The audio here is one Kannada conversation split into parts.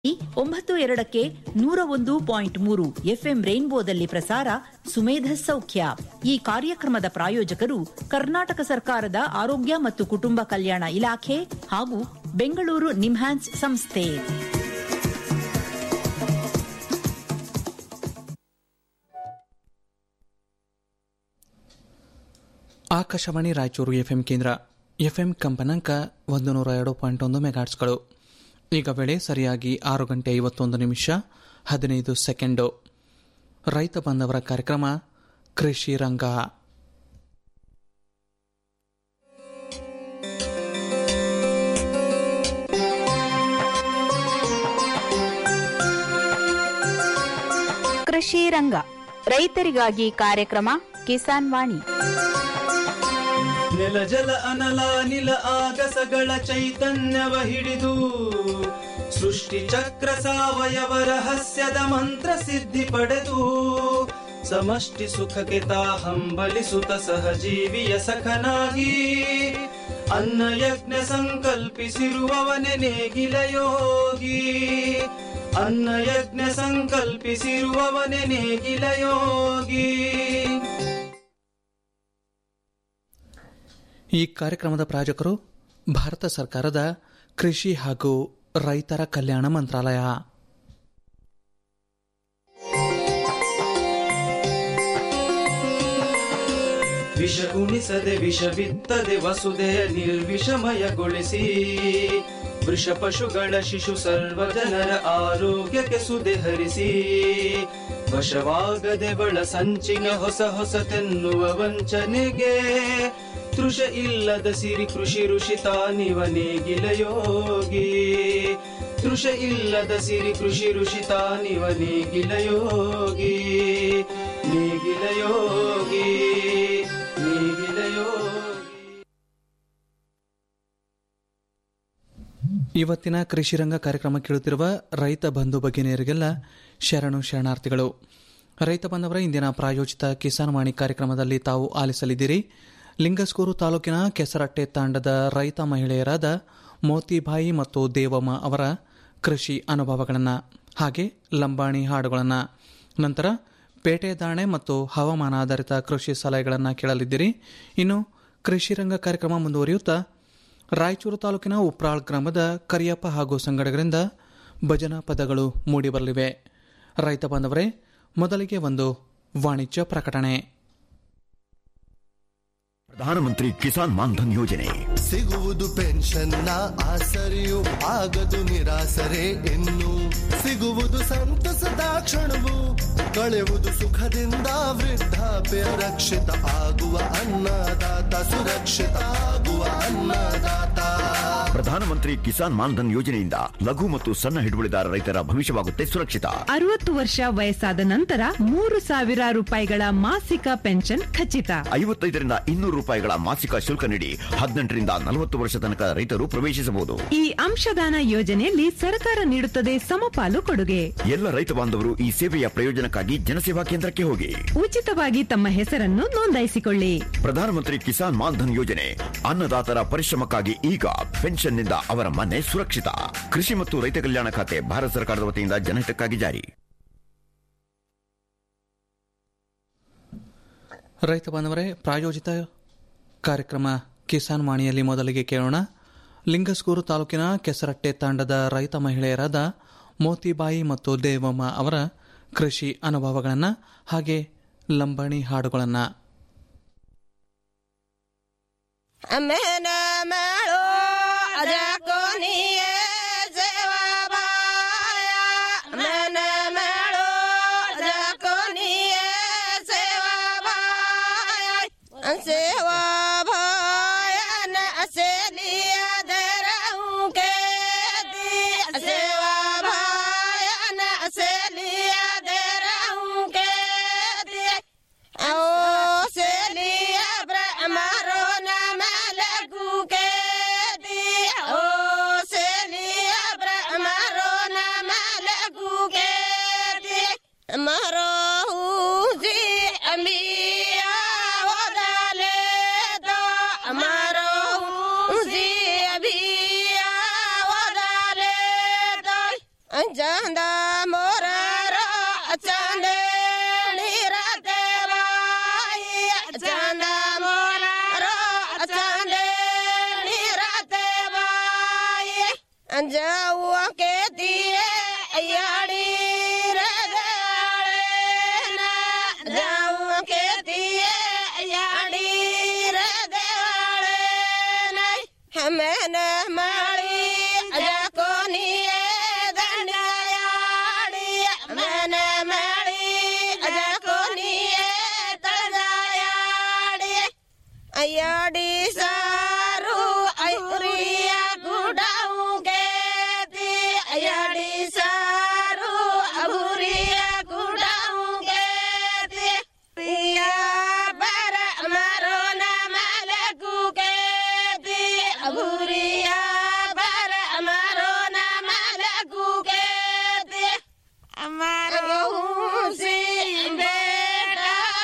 ಒಂಬತ್ತು ಎರಡಕ್ಕೆ ನೂರ ಒಂದು ಪಾಯಿಂಟ್ ಮೂರು ಎಫ್ಎಂ ರೈನ್ಬೋದಲ್ಲಿ ಪ್ರಸಾರ ಸುಮೇಧ ಸೌಖ್ಯ ಈ ಕಾರ್ಯಕ್ರಮದ ಪ್ರಾಯೋಜಕರು ಕರ್ನಾಟಕ ಸರ್ಕಾರದ ಆರೋಗ್ಯ ಮತ್ತು ಕುಟುಂಬ ಕಲ್ಯಾಣ ಇಲಾಖೆ ಹಾಗೂ ಬೆಂಗಳೂರು ನಿಮ್ಹಾನ್ಸ್ ಸಂಸ್ಥೆ ಆಕಾಶವಾಣಿ ರಾಯಚೂರು ಎಫ್ಎಂ ಕೇಂದ್ರ ಎಫ್ಎಂ ಕಂಪನಾಂಕ ಒಂದು ನೂರ ಎರಡು ಪಾಯಿಂಟ್ ಒಂದು ಮೆಗಾಟ್ಸ್ಗಳು ಈಗ ವೇಳೆ ಸರಿಯಾಗಿ ಆರು ಗಂಟೆ ಐವತ್ತೊಂದು ನಿಮಿಷ ಹದಿನೈದು ಸೆಕೆಂಡು ರೈತ ಬಾಂಧವರ ಕಾರ್ಯಕ್ರಮ ಕೃಷಿ ರಂಗ ಕೃಷಿ ರಂಗ ರೈತರಿಗಾಗಿ ಕಾರ್ಯಕ್ರಮ ಕಿಸಾನ್ ವಾಣಿ ನೆಲ ಜಲ ಅನಲ ನಿಲ ಆಗಸಗಳ ಚೈತನ್ಯವ ಹಿಡಿದು ಸೃಷ್ಟಿ ಚಕ್ರ ಸಾವಯವ ರಹಸ್ಯದ ಮಂತ್ರ ಸಿದ್ಧಿ ಪಡೆದು ಸಮಷ್ಟಿ ಸುಖಕ್ಕೆ ತಾ ಹಂಬಲಿಸುತ್ತ ಸಹಜೀವಿಯ ಸಖನಾಗಿ ಅನ್ನ ಯಜ್ಞ ಸಂಕಲ್ಪಿಸಿರುವವನೆ ನೇಗಿಲ ಯೋಗಿ ಅನ್ನ ಯಜ್ಞ ಸಂಕಲ್ಪಿಸಿರುವವನೆ ನೇಗಿಲ ಯೋಗಿ ಈ ಕಾರ್ಯಕ್ರಮದ ಪ್ರಾಯೋಜಕರು ಭಾರತ ಸರ್ಕಾರದ ಕೃಷಿ ಹಾಗೂ ರೈತರ ಕಲ್ಯಾಣ ಮಂತ್ರಾಲಯ ವಿಷ ಉಣಿಸದೆ ವಿಷ ಬಿತ್ತದೆ ವಸುದೆಯ ನಿರ್ವಿಷಮಯಗೊಳಿಸಿ ವೃಷ ಪಶುಗಳ ಶಿಶು ಸರ್ವ ಜನರ ಆರೋಗ್ಯಕ್ಕೆ ಸುದೆ ಹರಿಸಿ ವಶವಾಗದೆ ಬಳ ಸಂಚಿನ ಹೊಸ ಹೊಸತೆನ್ನುವ ವಂಚನೆಗೆ ತೃಷ ಇಲ್ಲದ ಸಿರಿ ಕೃಷಿ ಋಷಿ ತಾನಿವ ನೇಗಿಲ ಯೋಗಿ ತೃಷ ಇಲ್ಲದ ಸಿರಿ ಕೃಷಿ ಋಷಿ ತಾನಿವ ನೇಗಿಲ ಯೋಗಿ ನೇಗಿಲ ಯೋಗಿ ನೇಗಿಲ ಯೋಗಿ ಇವತ್ತಿನ ಕೃಷಿ ರಂಗ ಕಾರ್ಯಕ್ರಮ ಕೇಳುತ್ತಿರುವ ರೈತ ಬಂಧು ಭಗಿನಿಯರಿಗೆಲ್ಲ ಶರಣು ಶರಣಾರ್ಥಿಗಳು ರೈತ ಬಾಂಧವರ ಇಂದಿನ ಪ್ರಾಯೋಜಿತ ಕಿಸಾನ್ ವಾಣಿ ಕಾರ್ಯಕ್ರಮದಲ್ಲಿ ತಾವು ಆಲಿಸಲಿದ್ದೀರಿ ಲಿಂಗಸ್ಕೂರು ತಾಲೂಕಿನ ಕೆಸರಟ್ಟೆ ತಾಂಡದ ರೈತ ಮಹಿಳೆಯರಾದ ಮೋತಿಬಾಯಿ ಮತ್ತು ದೇವಮ್ಮ ಅವರ ಕೃಷಿ ಅನುಭವಗಳನ್ನು ಹಾಗೆ ಲಂಬಾಣಿ ಹಾಡುಗಳನ್ನು ನಂತರ ಪೇಟೆ ದಾಣೆ ಮತ್ತು ಹವಾಮಾನ ಆಧಾರಿತ ಕೃಷಿ ಸಲಹೆಗಳನ್ನು ಕೇಳಲಿದ್ದೀರಿ ಇನ್ನು ಕೃಷಿ ರಂಗ ಕಾರ್ಯಕ್ರಮ ಮುಂದುವರಿಯುತ್ತಾ ರಾಯಚೂರು ತಾಲೂಕಿನ ಉಪ್ರಾಳ್ ಗ್ರಾಮದ ಕರಿಯಪ್ಪ ಹಾಗೂ ಸಂಗಡಗರಿಂದ ಭಜನಾ ಪದಗಳು ಮೂಡಿಬರಲಿವೆ ರೈತ ಬಾಂಧವರೇ ಮೊದಲಿಗೆ ಒಂದು ವಾಣಿಜ್ಯ ಪ್ರಕಟಣೆ ಪ್ರಧಾನಮಂತ್ರಿ ಕಿಸಾನ್ ಮಾನ್ಧನ್ ಯೋಜನೆ ಸಿಗುವುದು ಪೆನ್ಷನ್ನ ಆಸರೆಯು ಆಗದು ನಿರಾಸರೆ ಇನ್ನು ಸಿಗುವುದು ಸಂತಸದ ಕ್ಷಣವು ಕಳೆಯುವುದು ಸುಖದಿಂದ ವೃದ್ಧಾಪ್ಯ ರಕ್ಷಿತ ಆಗುವ ಅನ್ನದಾತ ಸುರಕ್ಷಿತ ಆಗುವ ಅನ್ನದಾತ ಪ್ರಧಾನಮಂತ್ರಿ ಕಿಸಾನ್ ಮಾನ್ಧನ್ ಯೋಜನೆಯಿಂದ ಲಘು ಮತ್ತು ಸಣ್ಣ ಹಿಡುವಳಿದಾರ ರೈತರ ಭವಿಷ್ಯವಾಗುತ್ತೆ ಸುರಕ್ಷಿತ ಅರವತ್ತು ವರ್ಷ ವಯಸ್ಸಾದ ನಂತರ ಮೂರು ಸಾವಿರ ರೂಪಾಯಿಗಳ ಮಾಸಿಕ ಪೆನ್ಷನ್ ಖಚಿತ ಐವತ್ತೈದರಿಂದ ಇನ್ನೂರು ರೂಪಾಯಿಗಳ ಮಾಸಿಕ ಶುಲ್ಕ ನೀಡಿ ಹದಿನೆಂಟರಿಂದ ನಲವತ್ತು ವರ್ಷ ತನಕ ರೈತರು ಪ್ರವೇಶಿಸಬಹುದು ಈ ಅಂಶದಾನ ಯೋಜನೆಯಲ್ಲಿ ಸರ್ಕಾರ ನೀಡುತ್ತದೆ ಸಮಪಾಲು ಕೊಡುಗೆ ಎಲ್ಲ ರೈತ ಬಾಂಧವರು ಈ ಸೇವೆಯ ಪ್ರಯೋಜನಕ್ಕಾಗಿ ಜನಸೇವಾ ಕೇಂದ್ರಕ್ಕೆ ಹೋಗಿ ಉಚಿತವಾಗಿ ತಮ್ಮ ಹೆಸರನ್ನು ನೋಂದಾಯಿಸಿಕೊಳ್ಳಿ ಪ್ರಧಾನಮಂತ್ರಿ ಕಿಸಾನ್ ಮಾನ್ಧನ್ ಯೋಜನೆ ಅನ್ನದಾತರ ಪರಿಶ್ರಮಕ್ಕಾಗಿ ಈಗ ಪೆನ್ಷನ್ನಿಂದ ಅವರ ಮನೆ ಸುರಕ್ಷಿತ ಕೃಷಿ ಮತ್ತು ರೈತ ಕಲ್ಯಾಣ ಖಾತೆ ಭಾರತ ಸರ್ಕಾರದ ವತಿಯಿಂದ ಜನಹಿತಕ್ಕಾಗಿ ಜಾರಿ ರೈತ ಬಾಂಧವರೇ ಪ್ರಾಯೋಜಿತ ಕಾರ್ಯಕ್ರಮ ಕಿಸಾನ್ ವಾಣಿಯಲ್ಲಿ ಮೊದಲಿಗೆ ಕೇಳೋಣ ಲಿಂಗಸ್ಕೂರು ತಾಲೂಕಿನ ಕೆಸರಟ್ಟೆ ತಾಂಡದ ರೈತ ಮಹಿಳೆಯರಾದ ಮೋತಿಬಾಯಿ ಮತ್ತು ದೇವಮ್ಮ ಅವರ ಕೃಷಿ ಅನುಭವಗಳನ್ನು ಹಾಗೆ ಲಂಬಾಣಿ ಹಾಡುಗಳನ್ನು ಅಮ್ಮೇನ ಮಾಡು ಅದಕ್ಕೋ ನೀಯೇ ಸೇವಾಬಾಯ ಅಮ್ಮೇನ ಮಾಡು ಅದಕ್ಕೋ ನೀಯೇ ಸೇವಾಬಾಯ ಸೇವಾಬಾಯನ ಅಸಲಿಯ ದರವು ಕೇದಿ ಸೇವಾಬಾಯನ ಅಸಲಿಯ ದರವು ಕೇದಿ ಓ ಸಲಿಯ ಬ್ರಹ್ಮರೋ ನಮಲ ಗುಕೇದಿ ಓ ಸಲಿಯ ಬ್ರಹ್ಮರೋ ನಮಲ ಗುಕೇದಿ ಮರೋ ಹೂಜಿ ಅಂಬಿಯಾ ಓದಲೆ ದೋ ಮರೋ ಹೂಜಿ ಅಬಿಯಾ ಓದಲೆ ದೋ ಅಂಜ ಚಂದ ಮೋರರೋ ಚಂದೆ ನೀರತೆ ಬಾಯಿ ಚಂದ ಮೋರರೋ ಚಂದೆ ನೀರತೆ ಬಾಯಿ ಅಂಜಾವು ಕೇತಿಯೇ ಅಯ್ಯಾಡಿ ಜಾವು ಕೇತಿಯೇ ಅಯ್ಯಾಡಿ ಹಮನ ಮಾಡಿ ಅಜಕೋನಿಯೇ ದಂಡಯಾಡಿ ಮನ ಮಾಡಿ ಅಜಕೋನಿಯೇ ತಳಯಾಡಿ ಅಯ್ಯಾಡಿ ಸಾರು ಐರಿಯ ಗುಡವು ಗೆತಿ ಅಯ್ಯಾಡಿ ಸಾರು ಅಗುರಿಯ ಗುಡವು ಗೆತಿ ಪ್ರಿಯ ಬರ ಮರೋ ನ ಮಲಗು ಗೆತಿ ಅಗುರಿಯ ಬರ ಮರೋ ನ ಮಲಗು ಗೆತಿ ಅಮರೋ ಹುಸಿ ಬೇಡ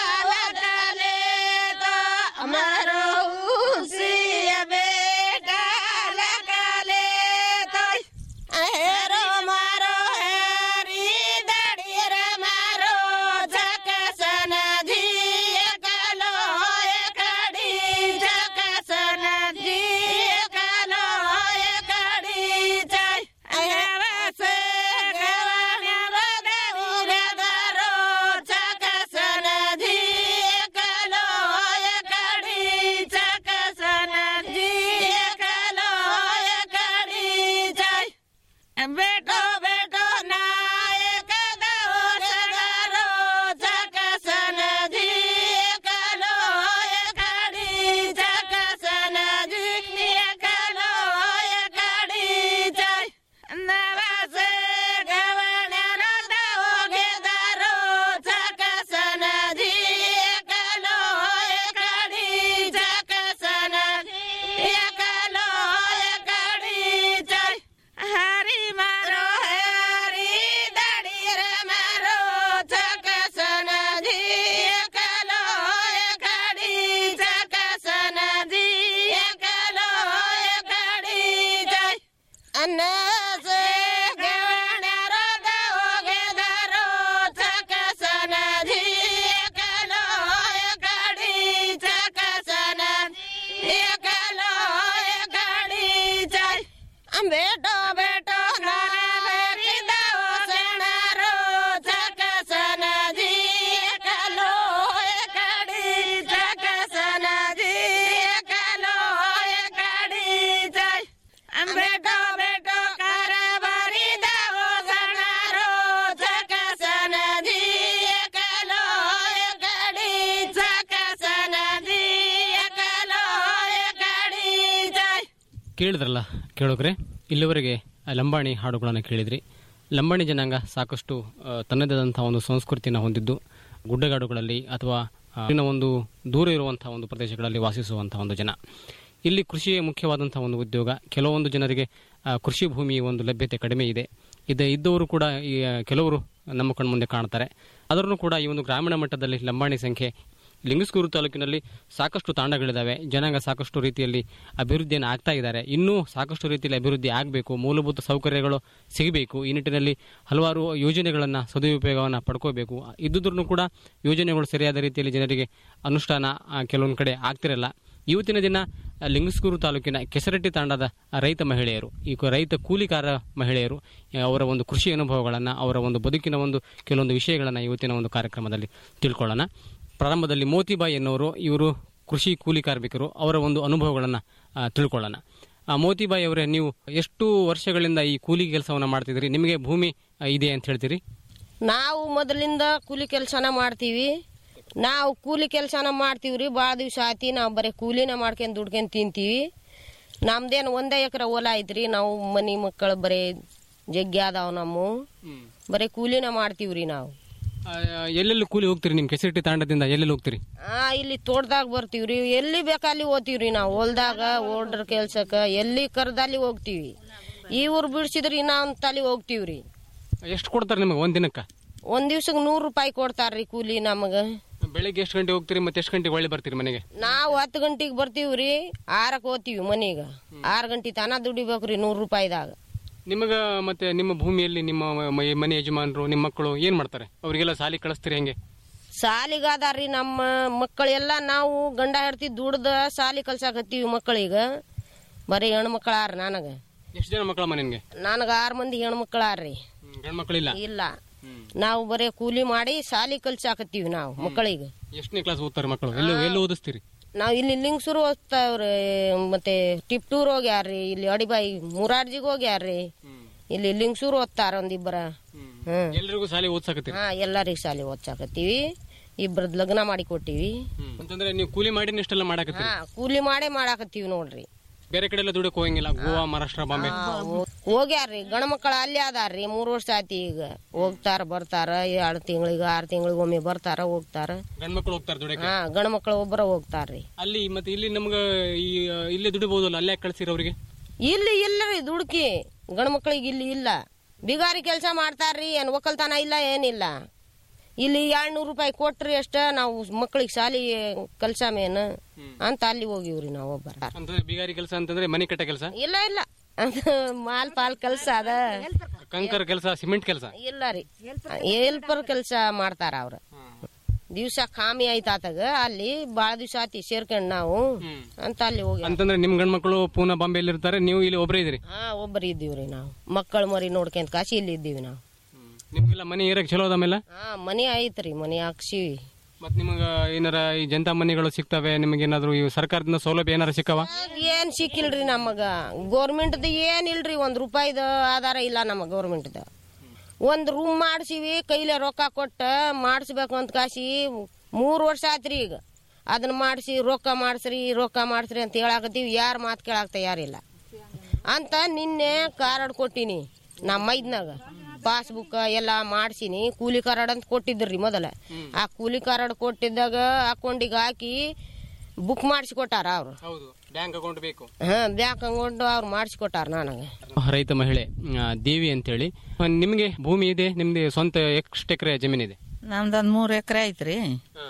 ಲಗಲೆ तो अमरो हुसिय बेटा लगले तो हेरो मारो हेरी दड़ी रे मारो झकसन धिय कलो एकड़ी झकसन धिय कलो एकड़ी जय अहवसे गवने बदे उगदरो झकसन धिय कलो एकड़ी झकसन धिय कलो एकड़ी जय बेटो बेटो नायक दो सगरो झकसन धिय कलो एकड़ी झकसन धिय कलो एकड़ी जय नवसे गवणर दोगे दरो झकसन धिय कलो एकड़ी झकसन धिय कलो एकड़ी जय हरि मारो हरि दड़ी रे मारो झकसन धिय कलो एकड़ी झकसन धिय कलो एकड़ी जय अन्न से गवणर दोगे दरो झकसन धिय कलो एकड़ी झकसन धिय कलो एकड़ी जय बेटो बेटो नारी दो सणारो झकसन धिय कलो एकड़ी झकसन धिय कलो एकड़ी जय बेटो बेटो कारबारी दो सणारो झकसन धिय कलो एकड़ी झकसन धिय कलो एकड़ी जय ಕೇಳಿದ್ರಲ್ಲ ಕೇಳೋಗ್ರೆ ಇಲ್ಲಿವರೆಗೆ ಆ ಲಂಬಾಣಿ ಹಾಡುಗಳನ್ನು ಕೇಳಿದ್ರಿ ಲಂಬಾಣಿ ಜನಾಂಗ ಸಾಕಷ್ಟು ಆ, ತನ್ನದೇ ಆದಂತಹ ಒಂದು ಸಂಸ್ಕೃತಿಯನ್ನು ಹೊಂದಿದ್ದು ಗುಡ್ಡಗಾಡುಗಳಲ್ಲಿ ಅಥವಾ ಆ, ಇನ್ನ ಒಂದು ದೂರ ಇರುವಂತಹ ಒಂದು ಪ್ರದೇಶಗಳಲ್ಲಿ ವಾಸಿಸುವಂತಹ ಒಂದು ಜನ ಇಲ್ಲಿ ಕೃಷಿಯೇ ಮುಖ್ಯವಾದಂತಹ ಒಂದು ಉದ್ಯೋಗ ಕೆಲವೊಂದು ಜನರಿಗೆ ಆ, ಕೃಷಿ ಭೂಮಿಯ ಒಂದು ಲಭ್ಯತೆ ಕಡಿಮೆ ಇದೆ ಇದೆ ಇದ್ದವರು ಕೂಡ ಈ ಆ, ಕೆಲವರು ನಮ್ಮ ಕಣ್ಮುಂದೆ ಕಾಣ್ತಾರೆ ಅದರಲ್ಲೂ ಕೂಡ ಈ ಒಂದು ಗ್ರಾಮೀಣ ಮಟ್ಟದಲ್ಲಿ ಲಂಬಾಣಿ ಸಂಖ್ಯೆ ಲಿಂಗಸ್ಕೂರು ತಾಲೂಕಿನಲ್ಲಿ ಸಾಕಷ್ಟು ತಾಂಡಗಳಿದ್ದಾವೆ ಜನಾಂಗ ಸಾಕಷ್ಟು ರೀತಿಯಲ್ಲಿ ಅಭಿವೃದ್ಧಿಯನ್ನು ಆಗ್ತಾ ಇದ್ದಾರೆ ಇನ್ನೂ ಸಾಕಷ್ಟು ರೀತಿಯಲ್ಲಿ ಅಭಿವೃದ್ಧಿ ಆಗಬೇಕು ಮೂಲಭೂತ ಸೌಕರ್ಯಗಳು ಸಿಗಬೇಕು ಈ ನಿಟ್ಟಿನಲ್ಲಿ ಹಲವಾರು ಯೋಜನೆಗಳನ್ನು ಸದುಪಯೋಗವನ್ನು ಪಡ್ಕೋಬೇಕು ಇದ್ದುದ್ರೂ ಕೂಡ ಯೋಜನೆಗಳು ಸರಿಯಾದ ರೀತಿಯಲ್ಲಿ ಜನರಿಗೆ ಅನುಷ್ಠಾನ ಆ, ಕೆಲವೊಂದು ಕಡೆ ಆಗ್ತಿರಲ್ಲ ಇವತ್ತಿನ ದಿನ ಆ, ಲಿಂಗಸ್ಕೂರು ತಾಲೂಕಿನ ಕೆಸರಟ್ಟಿ ತಾಂಡದ ರೈತ ಮಹಿಳೆಯರು ಈ ಕು- ರೈತ ಕೂಲಿಕಾರ ಮಹಿಳೆಯರು ಆ, ಅವರ ಒಂದು ಕೃಷಿ ಅನುಭವಗಳನ್ನು ಅವರ ಒಂದು ಬದುಕಿನ ಒಂದು ಕೆಲವೊಂದು ವಿಷಯಗಳನ್ನು ಇವತ್ತಿನ ಒಂದು ಕಾರ್ಯಕ್ರಮದಲ್ಲಿ ತಿಳ್ಕೊಳ್ಳೋಣ ಪ್ರಾರಂಭದಲ್ಲಿ ಮೋತಿಬಾಯಿ ಎನ್ನುವರು ಇವರು ಕೃಷಿ ಕೂಲಿ ಕಾರ್ಮಿಕರು ಅವರ ಒಂದು ಅನುಭವಗಳನ್ನು ತಿಳ್ಕೊಳ್ಳೋಣ ಆ, ಮೋತಿಬಾಯಿ ಅವರೇ ನೀವು ಎಷ್ಟು ವರ್ಷಗಳಿಂದ ಈ ಕೂಲಿ ಕೆಲಸವನ್ನು ಮಾಡ್ತಿದ್ರಿ ನಿಮಗೆ ಭೂಮಿ ಆ, ಇದೆ ಅಂತ ಹೇಳ್ತೀರಿ ನಾವು ಮೊದಲಿಂದ ಕೂಲಿ ಕೆಲಸನ ಮಾಡ್ತೀವಿ ನಾವು ಕೂಲಿ ಕೆಲಸನ ಮಾಡ್ತೀವ್ರಿ ಭಾಳ ದಿವಸ ಆಯ್ತಿ ನಾವು ಬರೀ ಕೂಲಿನ ಮಾಡ್ಕೊಂಡು ದುಡ್ಕೊಂಡು ತಿಂತೀವಿ ನಮ್ದೇನು ಒಂದೇ ಎಕರೆ ಹೊಲ ಐತ್ರಿ ನಾವು ಮನಿ ಮಕ್ಕಳು ಬರೀ ಜಗ್ಗಿ ಅದಾವ ನಮ್ಮ ಬರೀ ಕೂಲಿನ ಮಾಡ್ತೀವ್ರಿ ನಾವು ಆ, ಎಲ್ಲೆಲ್ಲಿ ಕೂಲಿ ಹೋಗ್ತೀರಿ ನಿಮ್ಮ ಕೆಸರಟ್ಟಿ ತಾಂಡದಿಂದ ಎಲ್ಲೆಲ್ಲಿ ಹೋಗ್ತೀರಿ ಆ ಇಲ್ಲಿ ತೋಟದಾಗ ಬರ್ತೀವ್ರಿ ಎಲ್ಲಿ ಬೇಕಲ್ಲಿ ಹೋಗ್ತೀವ್ರಿ ನಾವು ಹೊಲ್ದಾಗ ಓಡ್ರ ಕೆಲ್ಸಕ್ಕ ಎಲ್ಲಿ ಕರ್ದಲ್ಲಿ ಹೋಗ್ತೀವಿ ಈ ಊರು ಬಿಡ್ಸಿದ್ರಿ ನಾವು ತಲೆ ಹೋಗ್ತೀವ್ರಿ ಎಷ್ಟು ಕೊಡ್ತಾರೆ ನಿಮಗೆ ಒಂದು ದಿನಕ್ಕೆ ಒಂದ್ ದಿವ್ಸಕ್ಕೆ ನೂರು ರೂಪಾಯಿ ಕೊಡ್ತಾರ್ರಿ ಕೂಲಿ ನಮಗ ಬೆಳಿಗ್ಗೆ ಎಷ್ಟು ಗಂಟೆ ಹೋಗ್ತೀರಿ ಮತ್ತೆ ಎಷ್ಟು ಗಂಟೆಗೆ ಒಳ್ಳೆ ಬರ್ತೀರಿ ಮನೆಗೆ ನಾವು ಹತ್ತು ಗಂಟೆಗೆ ಬರ್ತೀವ್ರಿ ಆರಕ್ಕೆ ಹೋಗ್ತೀವಿ ಮನೆಗೆ ಆರು ಗಂಟೆ ತನ ದುಡಿಬೇಕ್ರಿ ನೂರು ರೂಪಾಯಿದಾಗ ನಿಮಗ ಮತ್ತೆ ನಿಮ್ಮ ಭೂಮಿಯಲ್ಲಿ ನಿಮ್ಮ ಮ- ಮನೆ ಯಜಮಾನರು ನಿಮ್ಮ ಮಕ್ಕಳು ಏನ್ ಮಾಡ್ತಾರೆ ಅವರಿಗೆಲ್ಲ ಸಾಲಿ ಕಳಿಸ್ತೀರಿ ಹೆಂಗೆ ಸಾಲಿಗಾದಾರ್ರಿ ನಮ್ಮ ಮಕ್ಕಳೆಲ್ಲ ನಾವು ಗಂಡ ಹೆಡ್ತಿ ದುಡ್ದ ಸಾಲಿ ಕಲ್ಸಾಕತ್ತೀವಿ ಮಕ್ಕಳಿಗೆ ಬರೀ ಹೆಣ್ಮಕ್ಳಾರ ನನಗೆ ಎಷ್ಟು ಜನ ಮಕ್ಕಳಮ್ಮ ನಿನ್ಗೆ ನನಗೆ ಆರು ಮಂದಿ ಹೆಣ್ಮಕ್ಳಾರ್ರಿ ಗಂಡ್ ಮಕ್ಕಳಿಲ್ಲ ಇಲ್ಲ ನಾವು ಬರೀ ಕೂಲಿ ಮಾಡಿ ಸಾಲಿ ಕಲ್ಸಾಕತ್ತೀವಿ ನಾವು ಮಕ್ಕಳಿಗೆ ಎಷ್ಟನೇ ಕ್ಲಾಸ್ ಓದ್ತಾರೆ ಮಕ್ಕಳು ಎಲ್ಲ ಎಲ್ಲಿ ಓದಿಸ್ತೀರಿ ನಾವು ಇಲ್ಲಿ ಲಿಂಗ್ಸೂರು ಓದ್ತಾವ್ರಿ ಮತ್ತೆ ಟಿಪ್ಟೂರ್ ಹೋಗ್ಯಾರ್ರಿ ಇಲ್ಲಿ ಅಡಿಬಾಯಿ ಮುರಾರ್ಜಿಗೆ ಹೋಗ್ಯಾರ್ರಿ ಇಲ್ಲಿ ಲಿಂಗ್ಸೂರು ಓದ್ತಾರ ಒಂದಿಬ್ಬರ ಹ್ಮ್ ಎಲ್ರಿಗೂ ಸಾಲಿ ಓದ್ಸಾಕತ್ತೀರಿ ಹಾ ಎಲ್ಲರಿಗೂ ಸಾಲಿ ಓದ್ಸಾಕತ್ತೀವಿ ಇಬ್ಬರದ್ ಲಗ್ನ ಮಾಡಿ ಕೊಟ್ಟಿವಿ ಅಂತಂದ್ರೆ ನೀವು ಕೂಲಿ ಮಾಡಿ ಇಷ್ಟೆಲ್ಲ ಮಾಡಾಕತ್ತೀರಿ ಹಾ ಕೂಲಿ ಮಾಡೇ ಮಾಡಾಕತ್ತೀವಿ ನೋಡ್ರಿ ಬೇರೆ ಕಡೆ ಎಲ್ಲ ದುಡಕ್ ಹೋಗಂಗಿಲ್ಲ ಗೋವಾ ಮಹಾರಾಷ್ಟ್ರ ಬಾಂಬೆ ಹೋಗ್ಯಾರ್ರಿ ಗಂಡ ಮಕ್ಕಳು ಅಲ್ಲೇ ಅದಾರ್ರಿ ಮೂರ್ ವರ್ಷ ಆಯ್ತು ಈಗ ಹೋಗ್ತಾರ ಬರ್ತಾರ ಎರಡು ತಿಂಗಳಿಗೆ ಆರು ತಿಂಗಳಿಗೆ ಒಮ್ಮೆ ಬರ್ತಾರ ಹೋಗ್ತಾರ ಗಂಡ್ ಮಕ್ಕಳು ಹೋಗ್ತಾರೆ ದುಡಕ್ಕೆ ಹಾ ಗಂಡ ಮಕ್ಕಳು ಒಬ್ಬರ ಹೋಗ್ತಾರ್ರಿ ಅಲ್ಲಿ ಮತ್ತೆ ಇಲ್ಲಿ ನಮ್ಗ ಈ ಇಲ್ಲೇ ದುಡಿಬಹುದಲ್ಲ ಅಲ್ಲೇ ಕಳ್ಸಿರ ಅವ್ರಿಗೆ ಇಲ್ಲಿ ಇಲ್ಲರಿ ದುಡ್ಕಿ ಗಂಡ ಮಕ್ಕಳಿಗೆ ಇಲ್ಲಿ ಇಲ್ಲ ಬಿಗಾರಿ ಕೆಲಸ ಮಾಡ್ತಾರ್ರಿ ಏನ್ ಒಕ್ಕಲ್ತನ ಇಲ್ಲ ಏನಿಲ್ಲ ಇಲ್ಲಿ ಎರಡ್ನೂರು ರೂಪಾಯಿ ಕೊಟ್ರಿ ಅಷ್ಟ ನಾವು ಮಕ್ಕಳಿಗೆ ಶಾಲಿ ಕಲ್ಸಾಮೇನು ಅಂತ ಅಲ್ಲಿ ಹೋಗಿವ್ರಿ ನಾವು ಒಬ್ಬರ ಅಂತಂದ್ರೆ ಬಿಗಾರಿ ಕೆಲಸ ಅಂತಂದ್ರೆ ಮನೆ ಕಟ್ಟ ಕೆಲಸ ಇಲ್ಲ ಇಲ್ಲ ಮಾಲ್ ಪಾಲ್ ಕೆಲ್ಸ ಅದ ಕಂಕರ್ ಕೆಲಸ ಸಿಮೆಂಟ್ ಕೆಲಸ ಇಲ್ಲ ರೀ ಹೆಲ್ಪರ್ ಕೆಲಸ ಮಾಡ್ತಾರ ಅವ್ರ ದಿವ್ಸ ಕಾಮಿ ಆಯ್ತಾತಗ ಅಲ್ಲಿ ಬಾಳ ದಿವ್ಸ ಆತಿ ಸೇರ್ಕೊಂಡ್ ನಾವು ಅಂತ ಅಲ್ಲಿ ಹೋಗಿ ಅಂತಂದ್ರೆ ನಿಮ್ ಗಂಡ್ ಮಕ್ಕಳು ಪೂನಾ ಬಾಂಬೆಯಲ್ಲಿ ಇರ್ತಾರೆ ನೀವು ಇಲ್ಲಿ ಒಬ್ಬರೇ ಇದ್ರಿ ಹಾ ಒಬ್ಬರು ಇದ್ದೀವ್ರಿ ನಾವು ಮಕ್ಕಳ ಮರಿ ನೋಡ್ಕೊಂತ ಕಾಶಿ ಇಲ್ಲಿ ಇದ್ದೀವಿ ನಾವು ನಿಮ್ಗೆಲ್ಲ ಮನೆ ಇರಕ್ ಚಲೋ ಅದಾಮೇಲೆ ಹಾ ಮನಿ ಐತ್ರಿ ಮನಿ ಹಾಕ್ಸಿವಿ ಮತ್ ನಿಮಗ ಏನಾರ ಈ ಜನತಾ ಮನೆಗಳು ಸಿಗ್ತವೆ ನಿಮಗೆ ಏನಾದ್ರು ಈ ಸರ್ಕಾರದಿಂದ ಸೌಲಭ್ಯ ಏನಾರ ಸಿಕ್ಕವ ಏನ್ ಸಿಕ್ಕಿಲ್ರಿ ನಮಗ ಗೋರ್ಮೆಂಟ್ದ ಏನ್ ಇಲ್ರಿ ಒಂದ್ ರೂಪಾಯಿದ ಆಧಾರ ಇಲ್ಲ ನಮ್ಮ ಗೌರ್ಮೆಂಟ್ದ ಒಂದ್ ರೂಮ್ ಮಾಡ್ಸಿವಿ ಕೈಲೆ ರೊಕ್ಕ ಕೊಟ್ಟ ಮಾಡಿಸ್ಬೇಕು ಅಂತ ಕಾಸಿ ಮೂರ್ ವರ್ಷ ಆತ್ರಿ ಈಗ ಅದನ್ನ ಮಾಡಿಸಿ ರೊಕ್ಕ ಮಾಡಿಸ್ರಿ ರೊಕ್ಕ ಮಾಡಿಸ್ರಿ ಅಂತ ಹೇಳಾಕತ್ತೀವಿ ಯಾರ ಮಾತು ಕೇಳಾಕ ತಯಾರಿಲ್ಲ ಅಂತ ನಿನ್ನೆ ಕಾರ್ಡ್ ಕೊಟ್ಟಿನಿ ನಮ್ಮ ಮೈದ್ನಾಗ ಪಾಸ್ಬುಕ್ ಎಲ್ಲ ಮಾಡ್ಸಿನಿ ಕೂಲಿ ಕಾರ್ಡ್ ಅಂತ ಕೊಟ್ಟಿದ್ರಿ ಮೊದಲ ಆ ಕೂಲಿ ಕಾರ್ಡ್ ಕೊಟ್ಟಿದ್ದಾಗ ಅಕೌಂಟಿಗೆ ಹಾಕಿ ಬುಕ್ ಮಾಡಿಸಿಕೊಟ್ಟಾರ ಅವ್ರು ಹೌದು ಬ್ಯಾಂಕ್ ಅಕೌಂಟ್ ಬೇಕು ಹಾ ಬ್ಯಾಂಕ್ ಅಕೌಂಟ್ ಅವ್ರು ಮಾಡಿಸಿಕೊಟ್ಟಾರ ನನಗೆ ರೈತ ಮಹಿಳೆ ಆ, ದೇವಿ ಅಂತೇಳಿ ಆ, ನಿಮ್ಗೆ ಭೂಮಿ ಇದೆ ನಿಮ್ದು ಸ್ವಂತ ಎಷ್ಟು ಎಕರೆ ಜಮೀನಿದೆ ನಮ್ದೊಂದು ಮೂರು ಎಕರೆ ಐತ್ರಿ